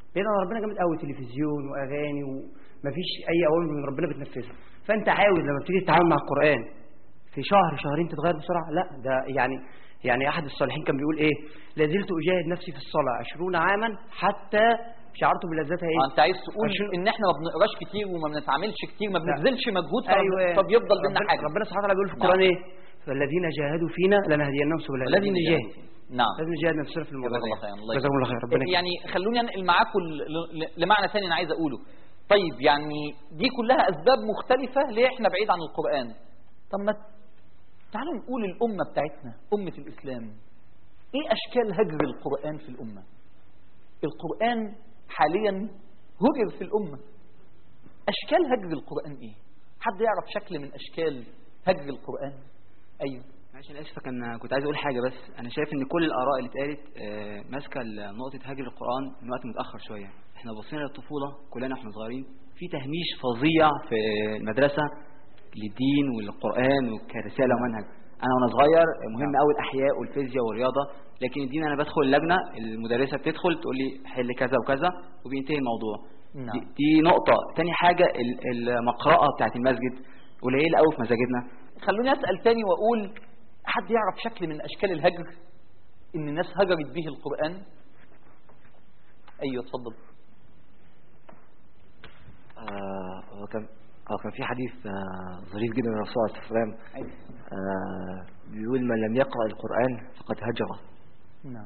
بعيد عن ربنا جامد قوي تلفزيون واغاني ومفيش اي اوامر من ربنا بتنفذها فانت عاوز لما بتيجي تتعامل مع القران في شهر شهرين تتغير بسرعه لا ده يعني يعني احد الصالحين كان بيقول ايه لا زلت اجاهد نفسي في الصلاه 20 عاما حتى شعرت بلذتها ايه آه، انت عايز تقول عشان- ان احنا ما بنقراش كتير وما بنتعاملش كتير ما لا. بنبذلش مجهود ايوه فبيفضل بينا ربنا- حاجه ربنا سبحانه وتعالى بيقول في نعم. القران ايه فالذين جاهدوا فينا لنهدينهم سبلنا لازم نجاهد نعم لازم نجاهد نفسنا في الموضوع جزاك الله ده خير الله جزاكم الله خير ربنا يكرمك. يعني خلوني انقل معاكم ل- ل- لمعنى ثاني انا عايز اقوله طيب يعني دي كلها اسباب مختلفه ليه احنا بعيد عن القران طب ما تعالوا نقول الامه بتاعتنا امه الاسلام ايه اشكال هجر القران في الامه القران حاليا هجر في الامه اشكال هجر القران ايه حد يعرف شكل من اشكال هجر القران ايوه معلش انا اسف كان كنت عايز اقول حاجه بس انا شايف ان كل الاراء اللي اتقالت آه، ماسكه نقطه هجر القران من وقت متاخر شويه احنا بصينا للطفوله كلنا واحنا صغيرين في تهميش فظيع في المدرسه للدين والقران كرساله ومنهج انا وانا صغير مهم قوي الاحياء والفيزياء والرياضه لكن الدين انا بدخل اللجنه المدرسه بتدخل تقول لي حل كذا وكذا وبينتهي الموضوع نعم. دي, دي نقطه تاني حاجه ال- المقرأه بتاعت المسجد قليله قوي في مساجدنا خلوني اسال تاني واقول حد يعرف شكل من اشكال الهجر ان الناس هجرت به القران ايوه اتفضل آه، هو كان هو كان في حديث آه، ظريف جدا من الرسول عليه الصلاه والسلام آه، بيقول من لم يقرأ القرآن فقد هجره نعم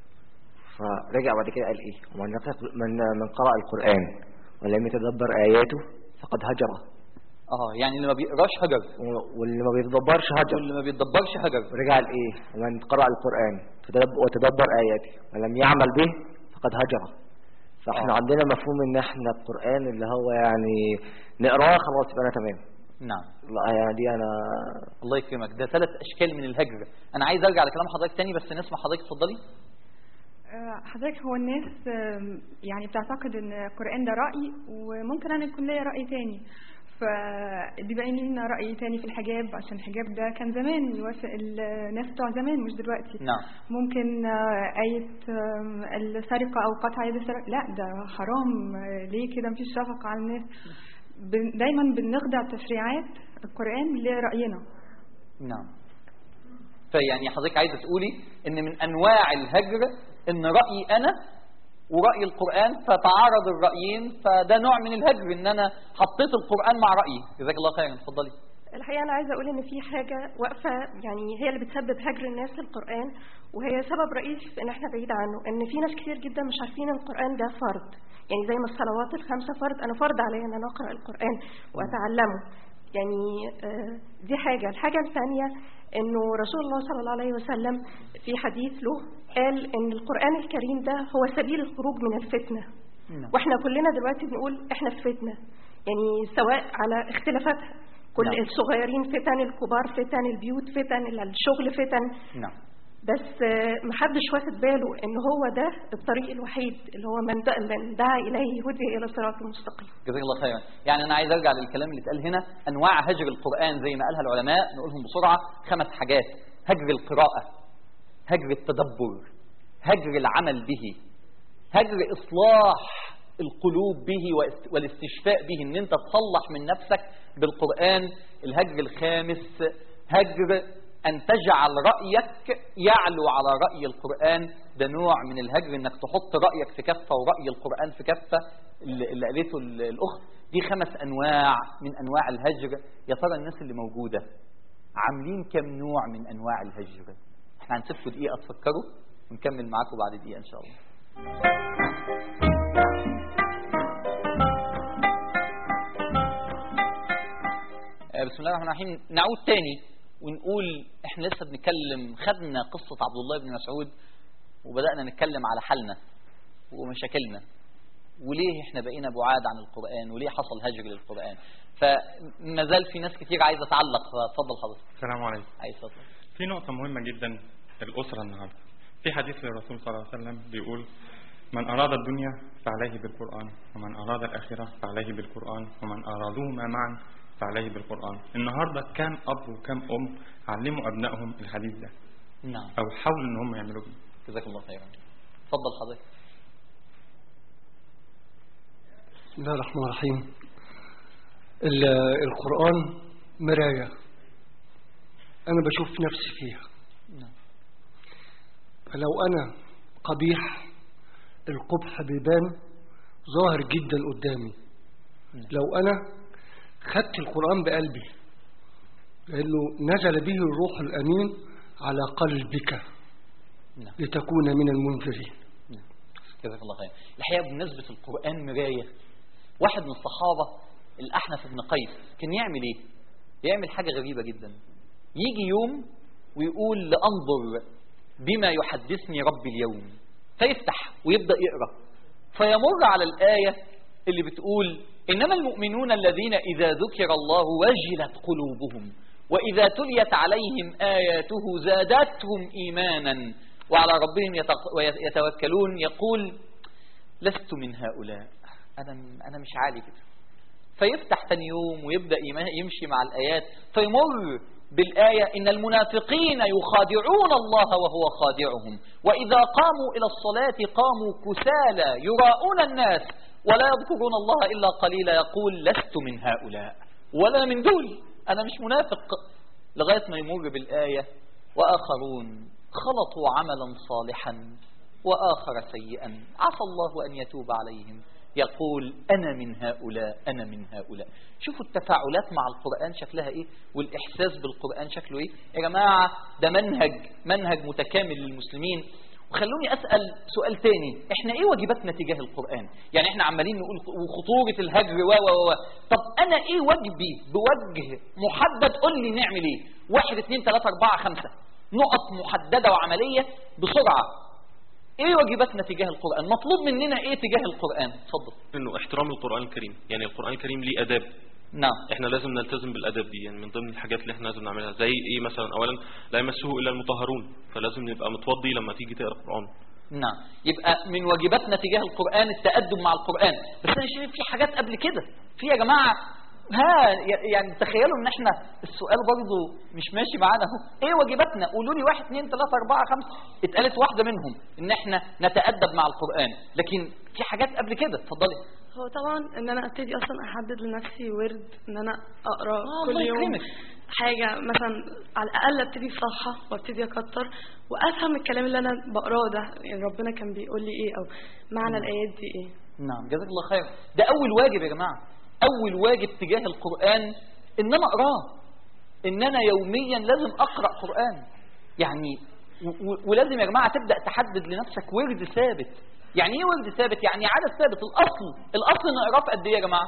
فرجع بعد كده قال ايه ومن يقرأ من من قرأ القرآن ولم يتدبر آياته فقد هجره اه يعني اللي ما بيقراش هجر و- واللي ما بيتدبرش هجر واللي ما بيتدبرش هجر ورجع قال ايه ومن قرأ القرآن فتدب- وتدبر آياته ولم يعمل به فقد هجره فاحنا آه. عندنا مفهوم ان احنا القرآن اللي هو يعني نقراه خلاص يبقى انا تمام نعم لا يعني دي انا الله يكرمك ده ثلاث اشكال من الهجر انا عايز ارجع لكلام حضرتك تاني بس نسمع حضرتك اتفضلي آه، حضرتك هو الناس آم، يعني بتعتقد ان القرآن ده رأي وممكن انا يكون ليا رأي تاني فبيبقى لنا رأي تاني في الحجاب عشان الحجاب ده كان زمان يوافق الناس بتوع زمان مش دلوقتي نعم ممكن آه، آية آم، السرقة أو قطع يد السرقة لا ده حرام آه، ليه كده مفيش شفقة على الناس بن- دايما بنخضع تشريعات القرآن لرأينا نعم فيعني حضرتك عايزه تقولي ان من انواع الهجر ان رايي انا وراي القران فتعارض الرايين فده نوع من الهجر ان انا حطيت القران مع رايي جزاك الله خيرا اتفضلي الحقيقة أنا عايزة أقول إن في حاجة واقفة يعني هي اللي بتسبب هجر الناس للقرآن وهي سبب رئيسي في إن إحنا بعيد عنه إن في ناس كتير جدا مش عارفين إن القرآن ده فرض يعني زي ما الصلوات الخمسة فرض أنا فرض عليا إن أنا أقرأ القرآن وأتعلمه يعني آه، دي حاجة الحاجة الثانية إنه رسول الله صلى الله عليه وسلم في حديث له قال إن القرآن الكريم ده هو سبيل الخروج من الفتنة واحنا كلنا دلوقتي بنقول احنا في فتنه يعني سواء على اختلافاتها كل نعم. الصغيرين فتن الكبار فتن البيوت فتن الشغل فتن نعم بس آه، محدش واخد باله ان هو ده الطريق الوحيد اللي هو من دعا, من دعا اليه هدي الى صراط مستقيم جزاك الله خيرا يعني انا عايز ارجع للكلام اللي اتقال هنا انواع هجر القران زي ما قالها العلماء نقولهم بسرعه خمس حاجات هجر القراءه هجر التدبر هجر العمل به هجر اصلاح القلوب به واست- والاستشفاء به ان انت تصلح من نفسك بالقران الهجر الخامس هجر ان تجعل رايك يعلو على راي القران ده نوع من الهجر انك تحط رايك في كفه وراي القران في كفه اللي اللي قالته ال- الاخت دي خمس انواع من انواع الهجر يا ترى الناس اللي موجوده عاملين كم نوع من انواع الهجر احنا هنسيبكم دقيقه تفكروا ونكمل معاكم بعد دقيقه ان شاء الله آه، بسم الله الرحمن الرحيم نعود تاني ونقول احنا لسه بنتكلم خدنا قصة عبد الله بن مسعود وبدأنا نتكلم على حالنا ومشاكلنا وليه احنا بقينا بعاد عن القرآن وليه حصل هجر للقرآن فما زال في ناس كتير عايزة تعلق فاتفضل حضرتك السلام عليكم عايز اتفضل في نقطة مهمة جدا الأسرة النهاردة في حديث للرسول صلى الله عليه وسلم بيقول من أراد الدنيا فعليه بالقرآن ومن أراد الآخرة فعليه بالقرآن ومن أرادوهما معا فعليه بالقرآن النهاردة كام أب وكام أم علموا أبنائهم الحديث ده نعم أو حاولوا إن هم يعملوا بيه جزاك الله خيرا اتفضل حضرتك بسم الله الرحمن الرحيم ال- القرآن مراية أنا بشوف نفسي فيها فلو أنا قبيح القبح بيبان ظاهر جدا قدامي لو أنا خدت القرآن بقلبي لأنه نزل به الروح الأمين على قلبك نعم. لتكون من المنذرين جزاك الله خير الحقيقة بمناسبة القرآن مراية واحد من الصحابة الأحنف بن قيس كان يعمل إيه يعمل حاجة غريبة جدا يجي يوم ويقول لأنظر بما يحدثني ربي اليوم فيفتح ويبدأ يقرأ فيمر على الآية اللي بتقول إنما المؤمنون الذين إذا ذكر الله وجلت قلوبهم وإذا تليت عليهم آياته زادتهم إيمانا وعلى ربهم يتق- يتوكلون يقول لست من هؤلاء أنا أنا مش عالي كده فيفتح تاني يوم ويبدأ يم- يمشي مع الآيات فيمر بالآية إن المنافقين يخادعون الله وهو خادعهم وإذا قاموا إلى الصلاة قاموا كسالى يراءون الناس ولا يذكرون الله إلا قليلا يقول لست من هؤلاء ولا من دول أنا مش منافق لغاية ما يمر بالآية وآخرون خلطوا عملا صالحا وآخر سيئا عسى الله أن يتوب عليهم يقول أنا من هؤلاء أنا من هؤلاء شوفوا التفاعلات مع القرآن شكلها إيه والإحساس بالقرآن شكله إيه يا جماعة ده منهج منهج متكامل للمسلمين وخلوني أسأل سؤال تاني إحنا إيه واجباتنا تجاه القرآن يعني إحنا عمالين نقول وخطورة الهجر و و و طب أنا إيه واجبي بوجه محدد قول لي نعمل إيه واحد اتنين تلاتة أربعة خمسة نقط محددة وعملية بسرعة ايه واجباتنا تجاه القرآن مطلوب مننا ايه تجاه القرآن اتفضل انه احترام القرآن الكريم يعني القرآن الكريم ليه اداب نعم احنا لازم نلتزم بالاداب دي يعني من ضمن الحاجات اللي احنا لازم نعملها زي ايه مثلا اولا لا يمسه الا المطهرون فلازم نبقى متوضي لما تيجي تقرا القرآن نعم يبقى من واجباتنا تجاه القرآن التأدب مع القرآن بس انا شايف في حاجات قبل كده في يا جماعة ها ي- يعني تخيلوا ان احنا السؤال برضو مش ماشي معانا اهو ايه واجباتنا قولوا لي واحد اثنين ثلاثة اربعة خمسة اتقالت واحدة منهم ان احنا نتأدب مع القرآن لكن في حاجات قبل كده اتفضلي هو طبعا ان انا ابتدي اصلا احدد لنفسي ورد ان انا اقرا آه، كل الله يوم يكرمك. حاجه مثلا على الاقل ابتدي بصفحه وابتدي اكتر وافهم الكلام اللي انا بقراه ده يعني ربنا كان بيقول لي ايه او معنى الايات دي ايه نعم جزاك الله خير ده أول واجب يا جماعة أول واجب تجاه القرآن إن أنا أقراه إن أنا يوميا لازم أقرأ قرآن يعني و- و- ولازم يا جماعة تبدأ تحدد لنفسك ورد ثابت يعني إيه ورد ثابت؟ يعني عدد ثابت الأصل الأصل نقراه في قد إيه يا جماعة؟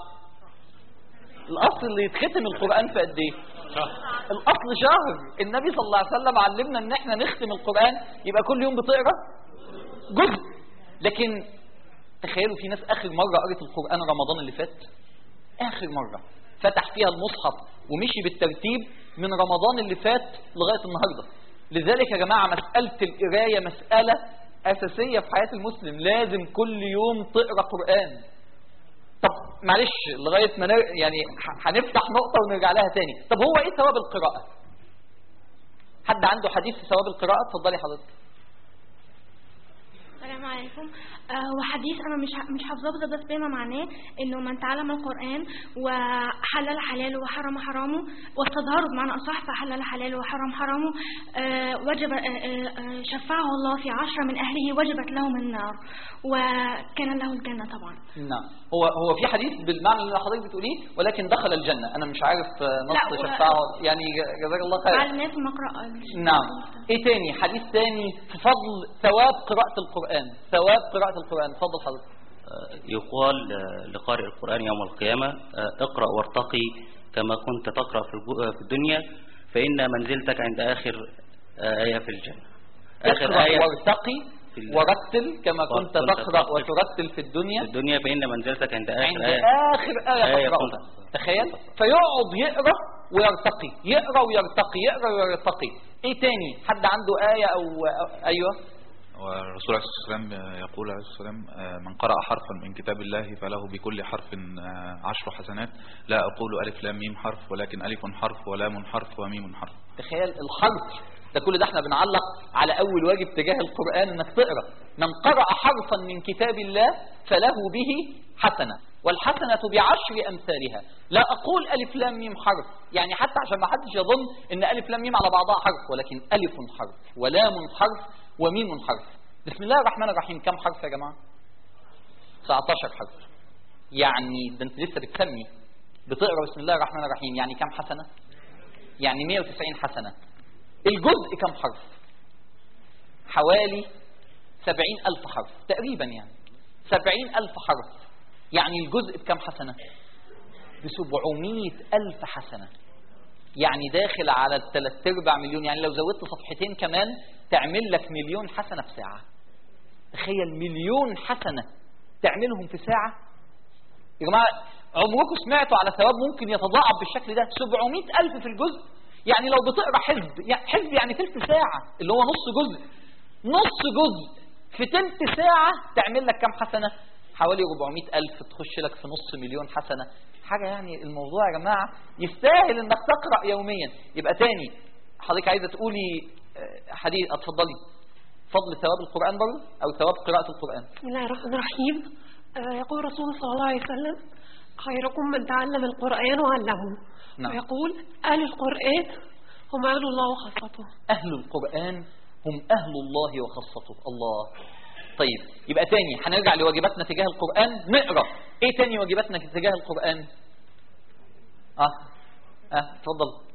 الأصل اللي يتختم القرآن في قد إيه؟ الأصل شهر النبي صلى الله عليه وسلم علمنا إن إحنا نختم القرآن يبقى كل يوم بتقرأ جزء لكن تخيلوا في ناس آخر مرة قرأت القرآن رمضان اللي فات آخر مرة فتح فيها المصحف ومشي بالترتيب من رمضان اللي فات لغاية النهاردة لذلك يا جماعة مسألة القراية مسألة أساسية في حياة المسلم لازم كل يوم تقرأ قرآن طب معلش لغاية ما نر... يعني ح- هنفتح نقطة ونرجع لها تاني طب هو ايه ثواب القراءة حد عنده حديث في ثواب القراءة اتفضلي حضرتك السلام عليكم آه، هو حديث انا مش ح- مش حافظاه بس بما معناه انه من تعلم القران وحلل حلاله وحرم حرامه واستظهره بمعنى اصح فحلل حلاله وحرم حرامه آه، وجب آه، آه، آه، شفعه الله في عشرة من اهله وجبت لهم النار وكان له الجنه طبعا نعم هو هو في حديث بالمعنى اللي حضرتك بتقوليه ولكن دخل الجنة أنا مش عارف آه، لا، نص و- شفاعه يعني ج- جزاك الله خير على الناس مقرأ نعم ايه تاني حديث تاني في فضل ثواب قراءة القرآن ثواب قراءة القرآن اتفضل حضرتك يقال آه، لقارئ القرآن يوم القيامة آه، اقرأ وارتقي كما كنت تقرأ في الب- في الدنيا فإن منزلتك عند آخر آه، آية في الجنة آخر اقرأ آية وارتقي في ال- ورتل كما كنت كنت تقرأ تقرأ وترتل في الدنيا في الدنيا فإن منزلتك عند آخر عند آية آخر آية آية تقرأها كنت- تخيل فيقعد يقرأ ويرتقي يقرأ ويرتقي يقرأ ويرتقي ايه تاني حد عنده آية أو, أو أيوه والرسول عليه الصلاة والسلام يقول عليه الصلاة والسلام آه، من قرأ حرفا من كتاب الله فله بكل حرف آه، عشر حسنات لا أقول ألف لام ميم حرف ولكن ألف حرف ولام حرف وميم حرف تخيل الحرف ده كل ده احنا بنعلق على اول واجب تجاه القرآن انك تقرأ من قرأ حرفا من كتاب الله فله به حسنة والحسنة بعشر أمثالها لا أقول ألف لام ميم حرف يعني حتى عشان ما حدش يظن إن ألف لام ميم على بعضها حرف ولكن ألف حرف ولام حرف وميم حرف بسم الله الرحمن الرحيم كم حرف يا جماعة 19 حرف يعني ده انت لسه بتسمي بتقرا بسم الله الرحمن الرحيم يعني كم حسنة يعني 190 حسنة الجزء كم حرف حوالي 70 ألف حرف تقريبا يعني 70 ألف حرف يعني الجزء بكم حسنة ب 700 ألف حسنة يعني داخل على الثلاث ارباع مليون يعني لو زودت صفحتين كمان تعمل لك مليون حسنة في ساعة تخيل مليون حسنة تعملهم في ساعة يا جماعة عمركم سمعتوا على ثواب ممكن يتضاعف بالشكل ده 700 ألف في الجزء يعني لو بتقرا حزب يعني حزب يعني تلت ساعة اللي هو نص جزء نص جزء في تلت ساعة تعمل لك كم حسنة حوالي 400 ألف تخش لك في نص مليون حسنة حاجة يعني الموضوع يا جماعة يستاهل انك تقرأ يوميا يبقى تاني حضرتك عايزة تقولي آه، حديث اتفضلي فضل ثواب القرآن برضه أو ثواب قراءة القرآن بسم الله الرحمن الرحيم آه، يقول رسول صلى الله عليه وسلم خيركم من تعلم القرآن وعلمه نعم. ويقول أهل القرآن هم أهل الله وخاصته أهل القرآن هم أهل الله وخاصته الله طيب يبقى تاني هنرجع لواجباتنا تجاه القرآن نقرأ ايه تاني واجباتنا تجاه القرآن اه اه اتفضل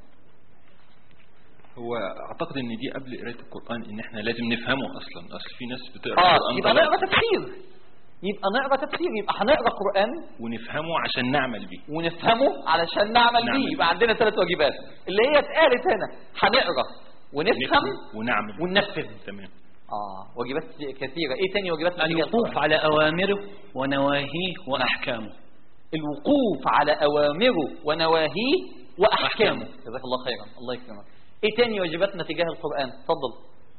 هو اعتقد ان دي قبل قرايه القران ان احنا لازم نفهمه اصلا اصل في ناس بتقرا اه القران يبقى غلط نقرا تفسير يبقى نقرا تفسير يبقى هنقرا قرآن ونفهمه عشان نعمل بيه ونفهمه علشان نعمل نعمل بيه يبقى عندنا ثلاث واجبات اللي هي اتقالت هنا هنقرا ونفهم ونعمل وننفذ تمام اه واجبات كثيرة ايه تاني واجباتنا تجاه الوقوف القرآن؟ على أوامره ونواهيه وأحكامه الوقوف على أوامره ونواهيه وأحكامه جزاك الله خيرا الله يكرمك ايه تاني واجباتنا تجاه القرآن اتفضل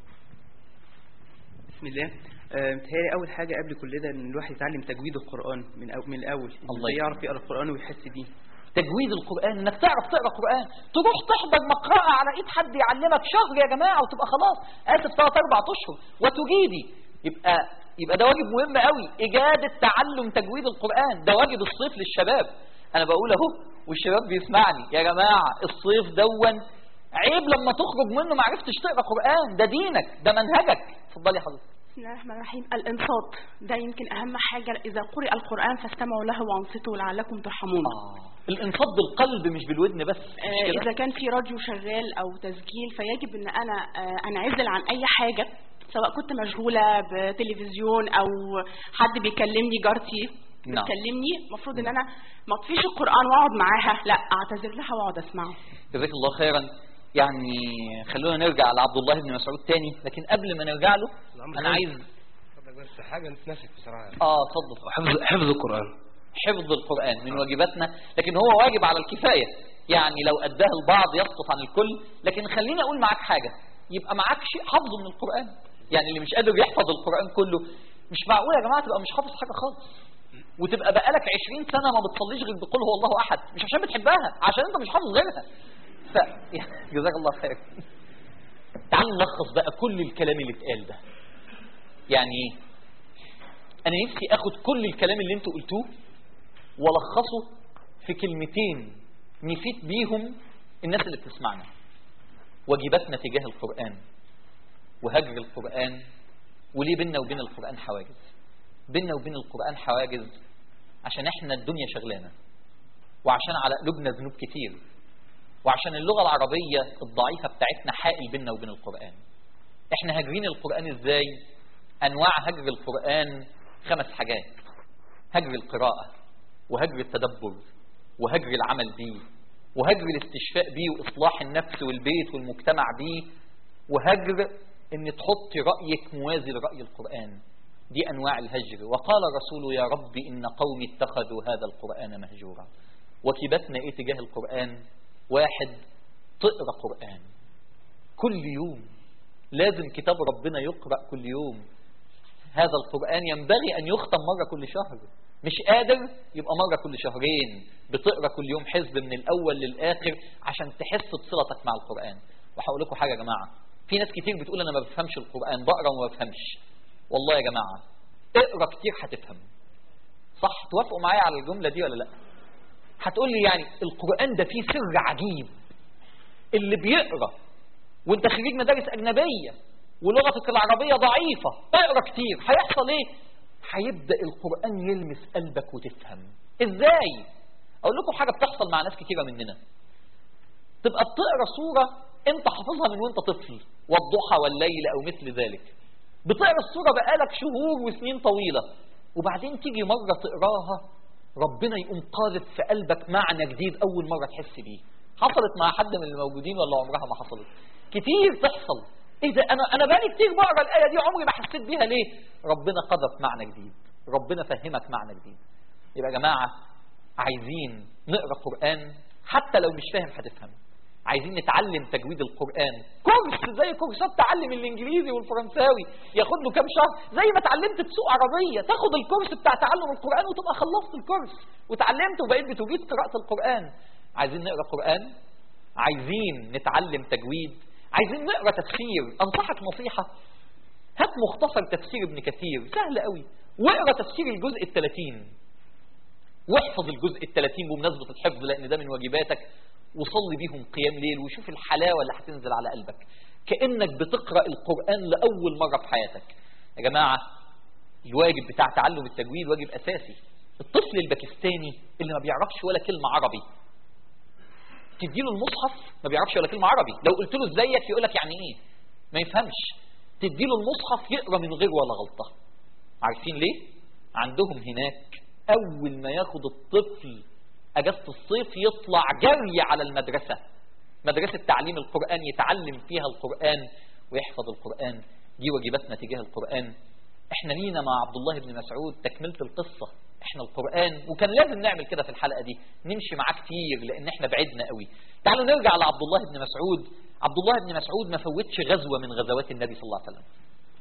بسم الله آه، متهيألي أول حاجة قبل كل ده إن الواحد يتعلم تجويد القرآن من أو من الأول الله إزاي يكرمك. يعرف يقرأ القرآن ويحس بيه تجويد القرآن انك تعرف تقرا قرآن تروح تحضر مقرأة على ايد حد يعلمك شهر يا جماعة وتبقى خلاص اسف ثلاث اربع اشهر وتجيدي يبقى يبقى ده واجب مهم قوي اجادة تعلم تجويد القرآن ده واجب الصيف للشباب انا بقول اهو والشباب بيسمعني يا جماعة الصيف دون عيب لما تخرج منه ما عرفتش تقرا قرآن ده دينك ده منهجك اتفضلي يا حضرتك بسم الله الرحمن الرحيم الانصات ده يمكن اهم حاجه اذا قرئ القران فاستمعوا له وانصتوا لعلكم ترحمون الانصات بالقلب مش بالودن بس مش آه كده؟ اذا كان في راديو شغال او تسجيل فيجب ان انا آه انعزل عن اي حاجه سواء كنت مشغوله بتلفزيون او حد بيكلمني جارتي نعم. بتكلمني المفروض ان انا ما اطفيش القران واقعد معاها لا اعتذر لها واقعد اسمعه جزاك الله خيرا يعني خلونا نرجع لعبد الله بن مسعود تاني لكن قبل ما نرجع له انا عايز بس حاجة نتنسك بصراحة اه اتفضل حفظ حفظ القرآن حفظ القرآن من واجباتنا لكن هو واجب على الكفاية يعني لو أداه البعض يسقط عن الكل لكن خليني أقول معاك حاجة يبقى معاك شيء حفظه من القرآن يعني اللي مش قادر يحفظ القرآن كله مش معقول يا جماعة تبقى مش حافظ حاجة خالص وتبقى بقالك 20 سنة ما بتصليش غير بقول هو الله أحد مش عشان بتحبها عشان أنت مش حافظ غيرها ف جزاك الله خير تعال نلخص بقى كل الكلام اللي اتقال ده يعني ايه انا نفسي اخد كل الكلام اللي انتوا قلتوه والخصه في كلمتين نفيد بيهم الناس اللي بتسمعنا واجباتنا تجاه القرآن وهجر القرآن وليه بيننا وبين القرآن حواجز بيننا وبين القرآن حواجز عشان احنا الدنيا شغلانة وعشان على قلوبنا ذنوب كتير وعشان اللغة العربية الضعيفة بتاعتنا حائل بيننا وبين القرآن احنا هاجرين القرآن ازاي انواع هجر القرآن خمس حاجات هجر القراءة وهجر التدبر وهجر العمل بيه وهجر الاستشفاء بيه وإصلاح النفس والبيت والمجتمع بيه وهجر ان تحط رأيك موازي لرأي القرآن دي أنواع الهجر وقال رسول يا رب إن قومي اتخذوا هذا القرآن مهجورا وكبتنا إيه تجاه القرآن واحد تقرأ قرآن كل يوم لازم كتاب ربنا يقرأ كل يوم هذا القرآن ينبغي أن يختم مرة كل شهر مش قادر يبقى مرة كل شهرين بتقرأ كل يوم حزب من الأول للآخر عشان تحس بصلتك مع القرآن وهقول لكم حاجة يا جماعة في ناس كتير بتقول أنا ما بفهمش القرآن بقرأ وما بفهمش والله يا جماعة اقرأ كتير هتفهم صح توافقوا معايا على الجملة دي ولا لا هتقول لي يعني القرآن ده فيه سر عجيب اللي بيقرأ وانت خريج مدارس أجنبية ولغتك العربية ضعيفة اقرأ كتير هيحصل ايه هيبدأ القرآن يلمس قلبك وتفهم ازاي اقول لكم حاجة بتحصل مع ناس كتيرة مننا تبقى بتقرأ سورة انت حافظها من وانت طفل والضحى والليل او مثل ذلك بتقرأ السورة بقالك شهور وسنين طويلة وبعدين تيجي مرة تقراها ربنا يقوم قاذف في قلبك معنى جديد اول مرة تحس بيه حصلت مع حد من الموجودين ولا عمرها ما حصلت كتير تحصل ايه ده انا انا بقالي كتير بقرا الايه دي عمري ما حسيت بيها ليه ربنا قذف معنى جديد ربنا فهمك معنى جديد يبقى يا جماعه عايزين نقرا قران حتى لو مش فاهم هتفهم عايزين نتعلم تجويد القرآن كورس زي كورسات تعلم الإنجليزي والفرنساوي ياخد له كام شهر زي ما اتعلمت تسوق عربية تاخد الكورس بتاع تعلم القرآن وتبقى خلصت الكورس وتعلمت وبقيت بتجيد قراءة القرآن عايزين نقرأ قرآن عايزين نتعلم تجويد عايزين نقرأ تفسير أنصحك نصيحة هات مختصر تفسير ابن كثير سهل قوي واقرأ تفسير الجزء الثلاثين واحفظ الجزء الثلاثين بمناسبة الحفظ لأن ده من واجباتك وصلي بيهم قيام ليل وشوف الحلاوة اللي هتنزل على قلبك كأنك بتقرأ القرآن لأول مرة في حياتك يا جماعة الواجب بتاع تعلم التجويد واجب أساسي الطفل الباكستاني اللي ما بيعرفش ولا كلمة عربي تديله المصحف ما بيعرفش ولا كلمة عربي لو قلت له ازيك يقول لك يعني ايه ما يفهمش تديله المصحف يقرأ من غير ولا غلطة عارفين ليه عندهم هناك أول ما ياخد الطفل أجازة الصيف يطلع جري على المدرسة مدرسة تعليم القرآن يتعلم فيها القرآن ويحفظ القرآن دي واجباتنا تجاه القرآن احنا لينا مع عبد الله بن مسعود تكملة القصة احنا القرآن وكان لازم نعمل كده في الحلقة دي نمشي معاه كتير لان احنا بعدنا قوي تعالوا نرجع لعبد الله بن مسعود عبد الله بن مسعود ما فوتش غزوة من غزوات النبي صلى الله عليه وسلم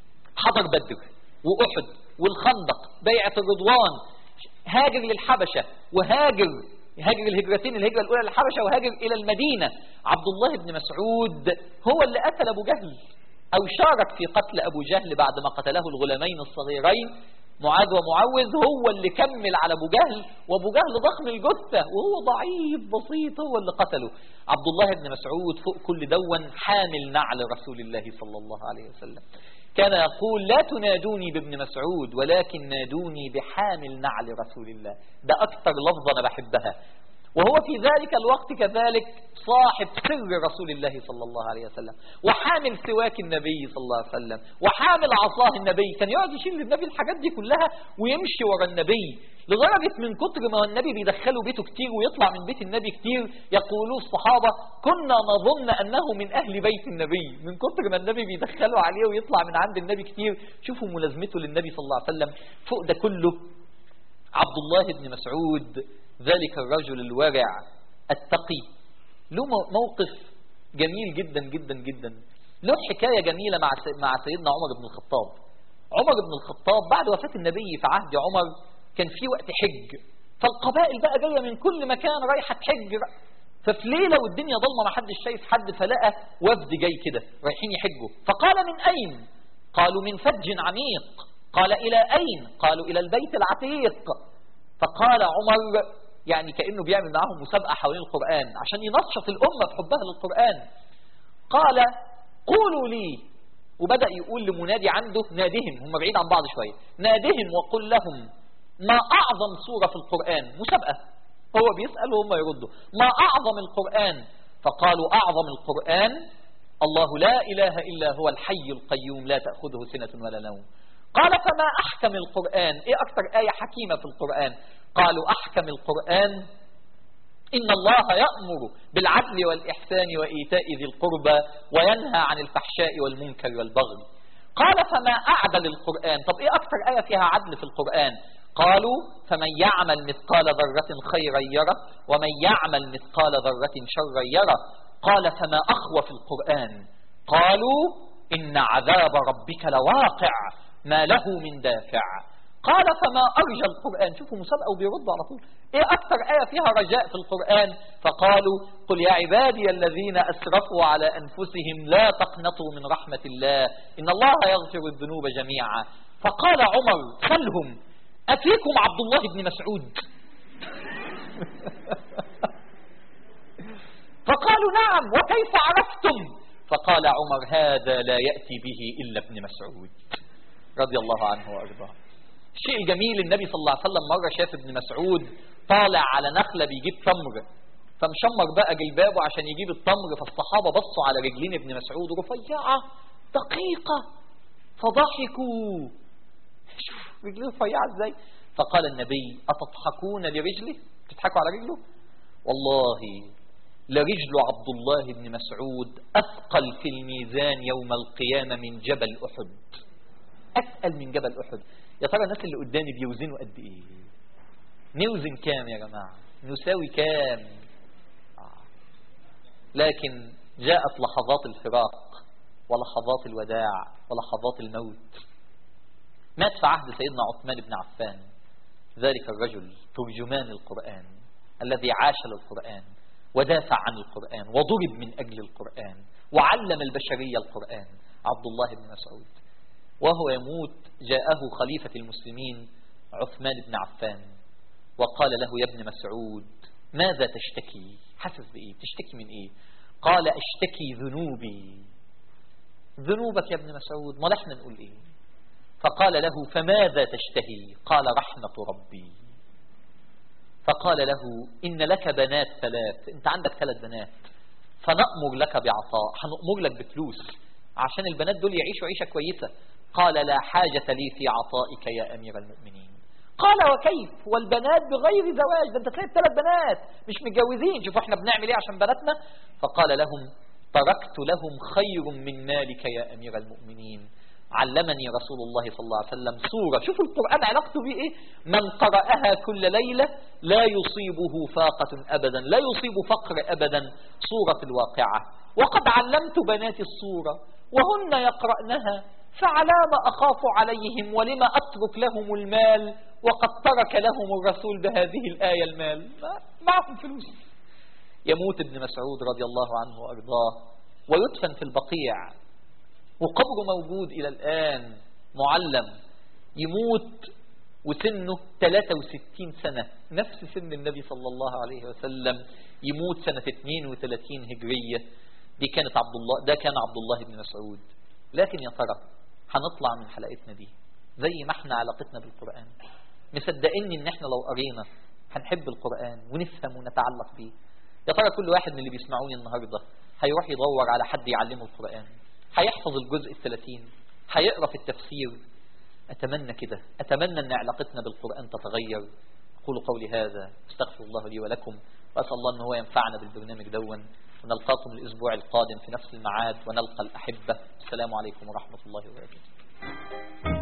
حضر بدر وأحد والخندق بيعة الرضوان هاجر للحبشة وهاجر هاجر الهجرتين الهجرة الأولى للحبشة وهاجر إلى المدينة عبد الله بن مسعود هو اللي قتل أبو جهل أو شارك في قتل أبو جهل بعد ما قتله الغلامين الصغيرين معاذ ومعوذ هو اللي كمل على أبو جهل وأبو جهل ضخم الجثة وهو ضعيف بسيط هو اللي قتله عبد الله بن مسعود فوق كل دون حامل نعل رسول الله صلى الله عليه وسلم كان يقول لا تنادوني بابن مسعود ولكن نادوني بحامل نعل رسول الله ده أكثر لفظة أنا بحبها وهو في ذلك الوقت كذلك صاحب سر رسول الله صلى الله عليه وسلم وحامل سواك النبي صلى الله عليه وسلم وحامل عصاه النبي كان يقعد يشيل للنبي الحاجات دي كلها ويمشي ورا النبي لدرجة من كتر ما النبي بيدخله بيته كتير ويطلع من بيت النبي كتير يقولوا الصحابة كنا نظن أنه من أهل بيت النبي من كتر ما النبي بيدخله عليه ويطلع من عند النبي كتير شوفوا ملازمته للنبي صلى الله عليه وسلم فوق ده كله عبد الله بن مسعود ذلك الرجل الورع التقي له موقف جميل جدا جدا جدا له حكاية جميلة مع مع سيدنا عمر بن الخطاب عمر بن الخطاب بعد وفاة النبي في عهد عمر كان في وقت حج فالقبائل بقى جاية من كل مكان رايحة تحج ففي ليلة والدنيا ضلمة ما حدش شايف حد فلقى وفد جاي كده رايحين يحجوا فقال من أين قالوا من فج عميق قال إلى أين قالوا إلى البيت العتيق فقال عمر يعني كأنه بيعمل معاهم مسابقة حوالين القرآن عشان ينشط الأمة في حبها للقرآن قال قولوا لي وبدأ يقول لمنادي عنده نادهم هم بعيد عن بعض شوية نادهم وقل لهم ما أعظم سورة في القرآن مسابقة هو بيسأل وهم يردوا ما أعظم القرآن فقالوا أعظم القرآن الله لا إله إلا هو الحي القيوم لا تأخذه سنة ولا نوم قال فما أحكم القرآن إيه أكثر آية حكيمة في القرآن قالوا أحكم القرآن إن الله يأمر بالعدل والإحسان وإيتاء ذي القربى وينهى عن الفحشاء والمنكر والبغي قال فما أعدل القرآن طب إيه أكثر آية فيها عدل في القرآن قالوا فمن يعمل مثقال ذرة خيرا يره ومن يعمل مثقال ذرة شرا يره قال فما أخوف القرآن قالوا إن عذاب ربك لواقع ما له من دافع قال فما أرجى القرآن شوفوا مسابقة وبيردوا على طول إيه أكثر آية فيها رجاء في القرآن فقالوا قل يا عبادي الذين أسرفوا على أنفسهم لا تقنطوا من رحمة الله إن الله يغفر الذنوب جميعا فقال عمر سلهم أفيكم عبد الله بن مسعود فقالوا نعم وكيف عرفتم فقال عمر هذا لا يأتي به إلا ابن مسعود رضي الله عنه وأرضاه الشيء الجميل النبي صلى الله عليه وسلم مرة شاف ابن مسعود طالع على نخلة بيجيب تمر فمشمر بقى جلبابه عشان يجيب التمر فالصحابة بصوا على رجلين ابن مسعود رفيعة دقيقة فضحكوا شوف رجليه رفيعة ازاي فقال النبي أتضحكون لرجله تضحكوا على رجله والله لرجل عبد الله بن مسعود أثقل في الميزان يوم القيامة من جبل أحد أثقل من جبل أحد يا ترى الناس اللي قدامي بيوزنوا قد إيه نوزن كام يا جماعة نساوي كام آه. لكن جاءت لحظات الفراق ولحظات الوداع ولحظات الموت مات في عهد سيدنا عثمان بن عفان ذلك الرجل ترجمان القرآن الذي عاش للقرآن ودافع عن القرآن وضرب من أجل القرآن وعلم البشرية القرآن عبد الله بن مسعود وهو يموت جاءه خليفة المسلمين عثمان بن عفان وقال له يا ابن مسعود ماذا تشتكي حاسس بإيه تشتكي من إيه قال أشتكي ذنوبي ذنوبك يا ابن مسعود ما احنا نقول إيه فقال له فماذا تشتهي قال رحمة ربي فقال له إن لك بنات ثلاث أنت عندك ثلاث بنات فنأمر لك بعطاء هنأمر لك بفلوس عشان البنات دول يعيشوا عيشة كويسة قال لا حاجة لي في عطائك يا أمير المؤمنين قال وكيف والبنات بغير زواج ده انت تلاقي ثلاث بنات مش متجوزين شوفوا احنا بنعمل ايه عشان بناتنا فقال لهم تركت لهم خير من مالك يا أمير المؤمنين علمني رسول الله صلى الله عليه وسلم سورة شوفوا القرآن علاقته بيه ايه من قرأها كل ليلة لا يصيبه فاقة أبدا لا يصيب فقر أبدا سورة الواقعة وقد علمت بناتي السورة وهن يقرأنها فعلام أخاف عليهم ولما أترك لهم المال وقد ترك لهم الرسول بهذه الآية المال ما معهم فلوس يموت ابن مسعود رضي الله عنه وأرضاه ويدفن في البقيع وقبره موجود إلى الآن معلم يموت وسنه 63 سنة نفس سن النبي صلى الله عليه وسلم يموت سنة 32 هجرية دي كانت عبد الله ده كان عبد الله بن مسعود لكن يا ترى هنطلع من حلقتنا دي زي ما احنا علاقتنا بالقرآن مصدقين ان احنا لو قرينا هنحب القرآن ونفهم ونتعلق بيه يا ترى كل واحد من اللي بيسمعوني النهاردة هيروح يدور على حد يعلمه القرآن هيحفظ الجزء الثلاثين هيقرأ في التفسير أتمنى كده أتمنى أن علاقتنا بالقرآن تتغير أقول قولي هذا استغفر الله لي ولكم وأسأل الله أن هو ينفعنا بالبرنامج دون ونلقاكم الأسبوع القادم في نفس الميعاد ونلقى الأحبة السلام عليكم ورحمة الله وبركاته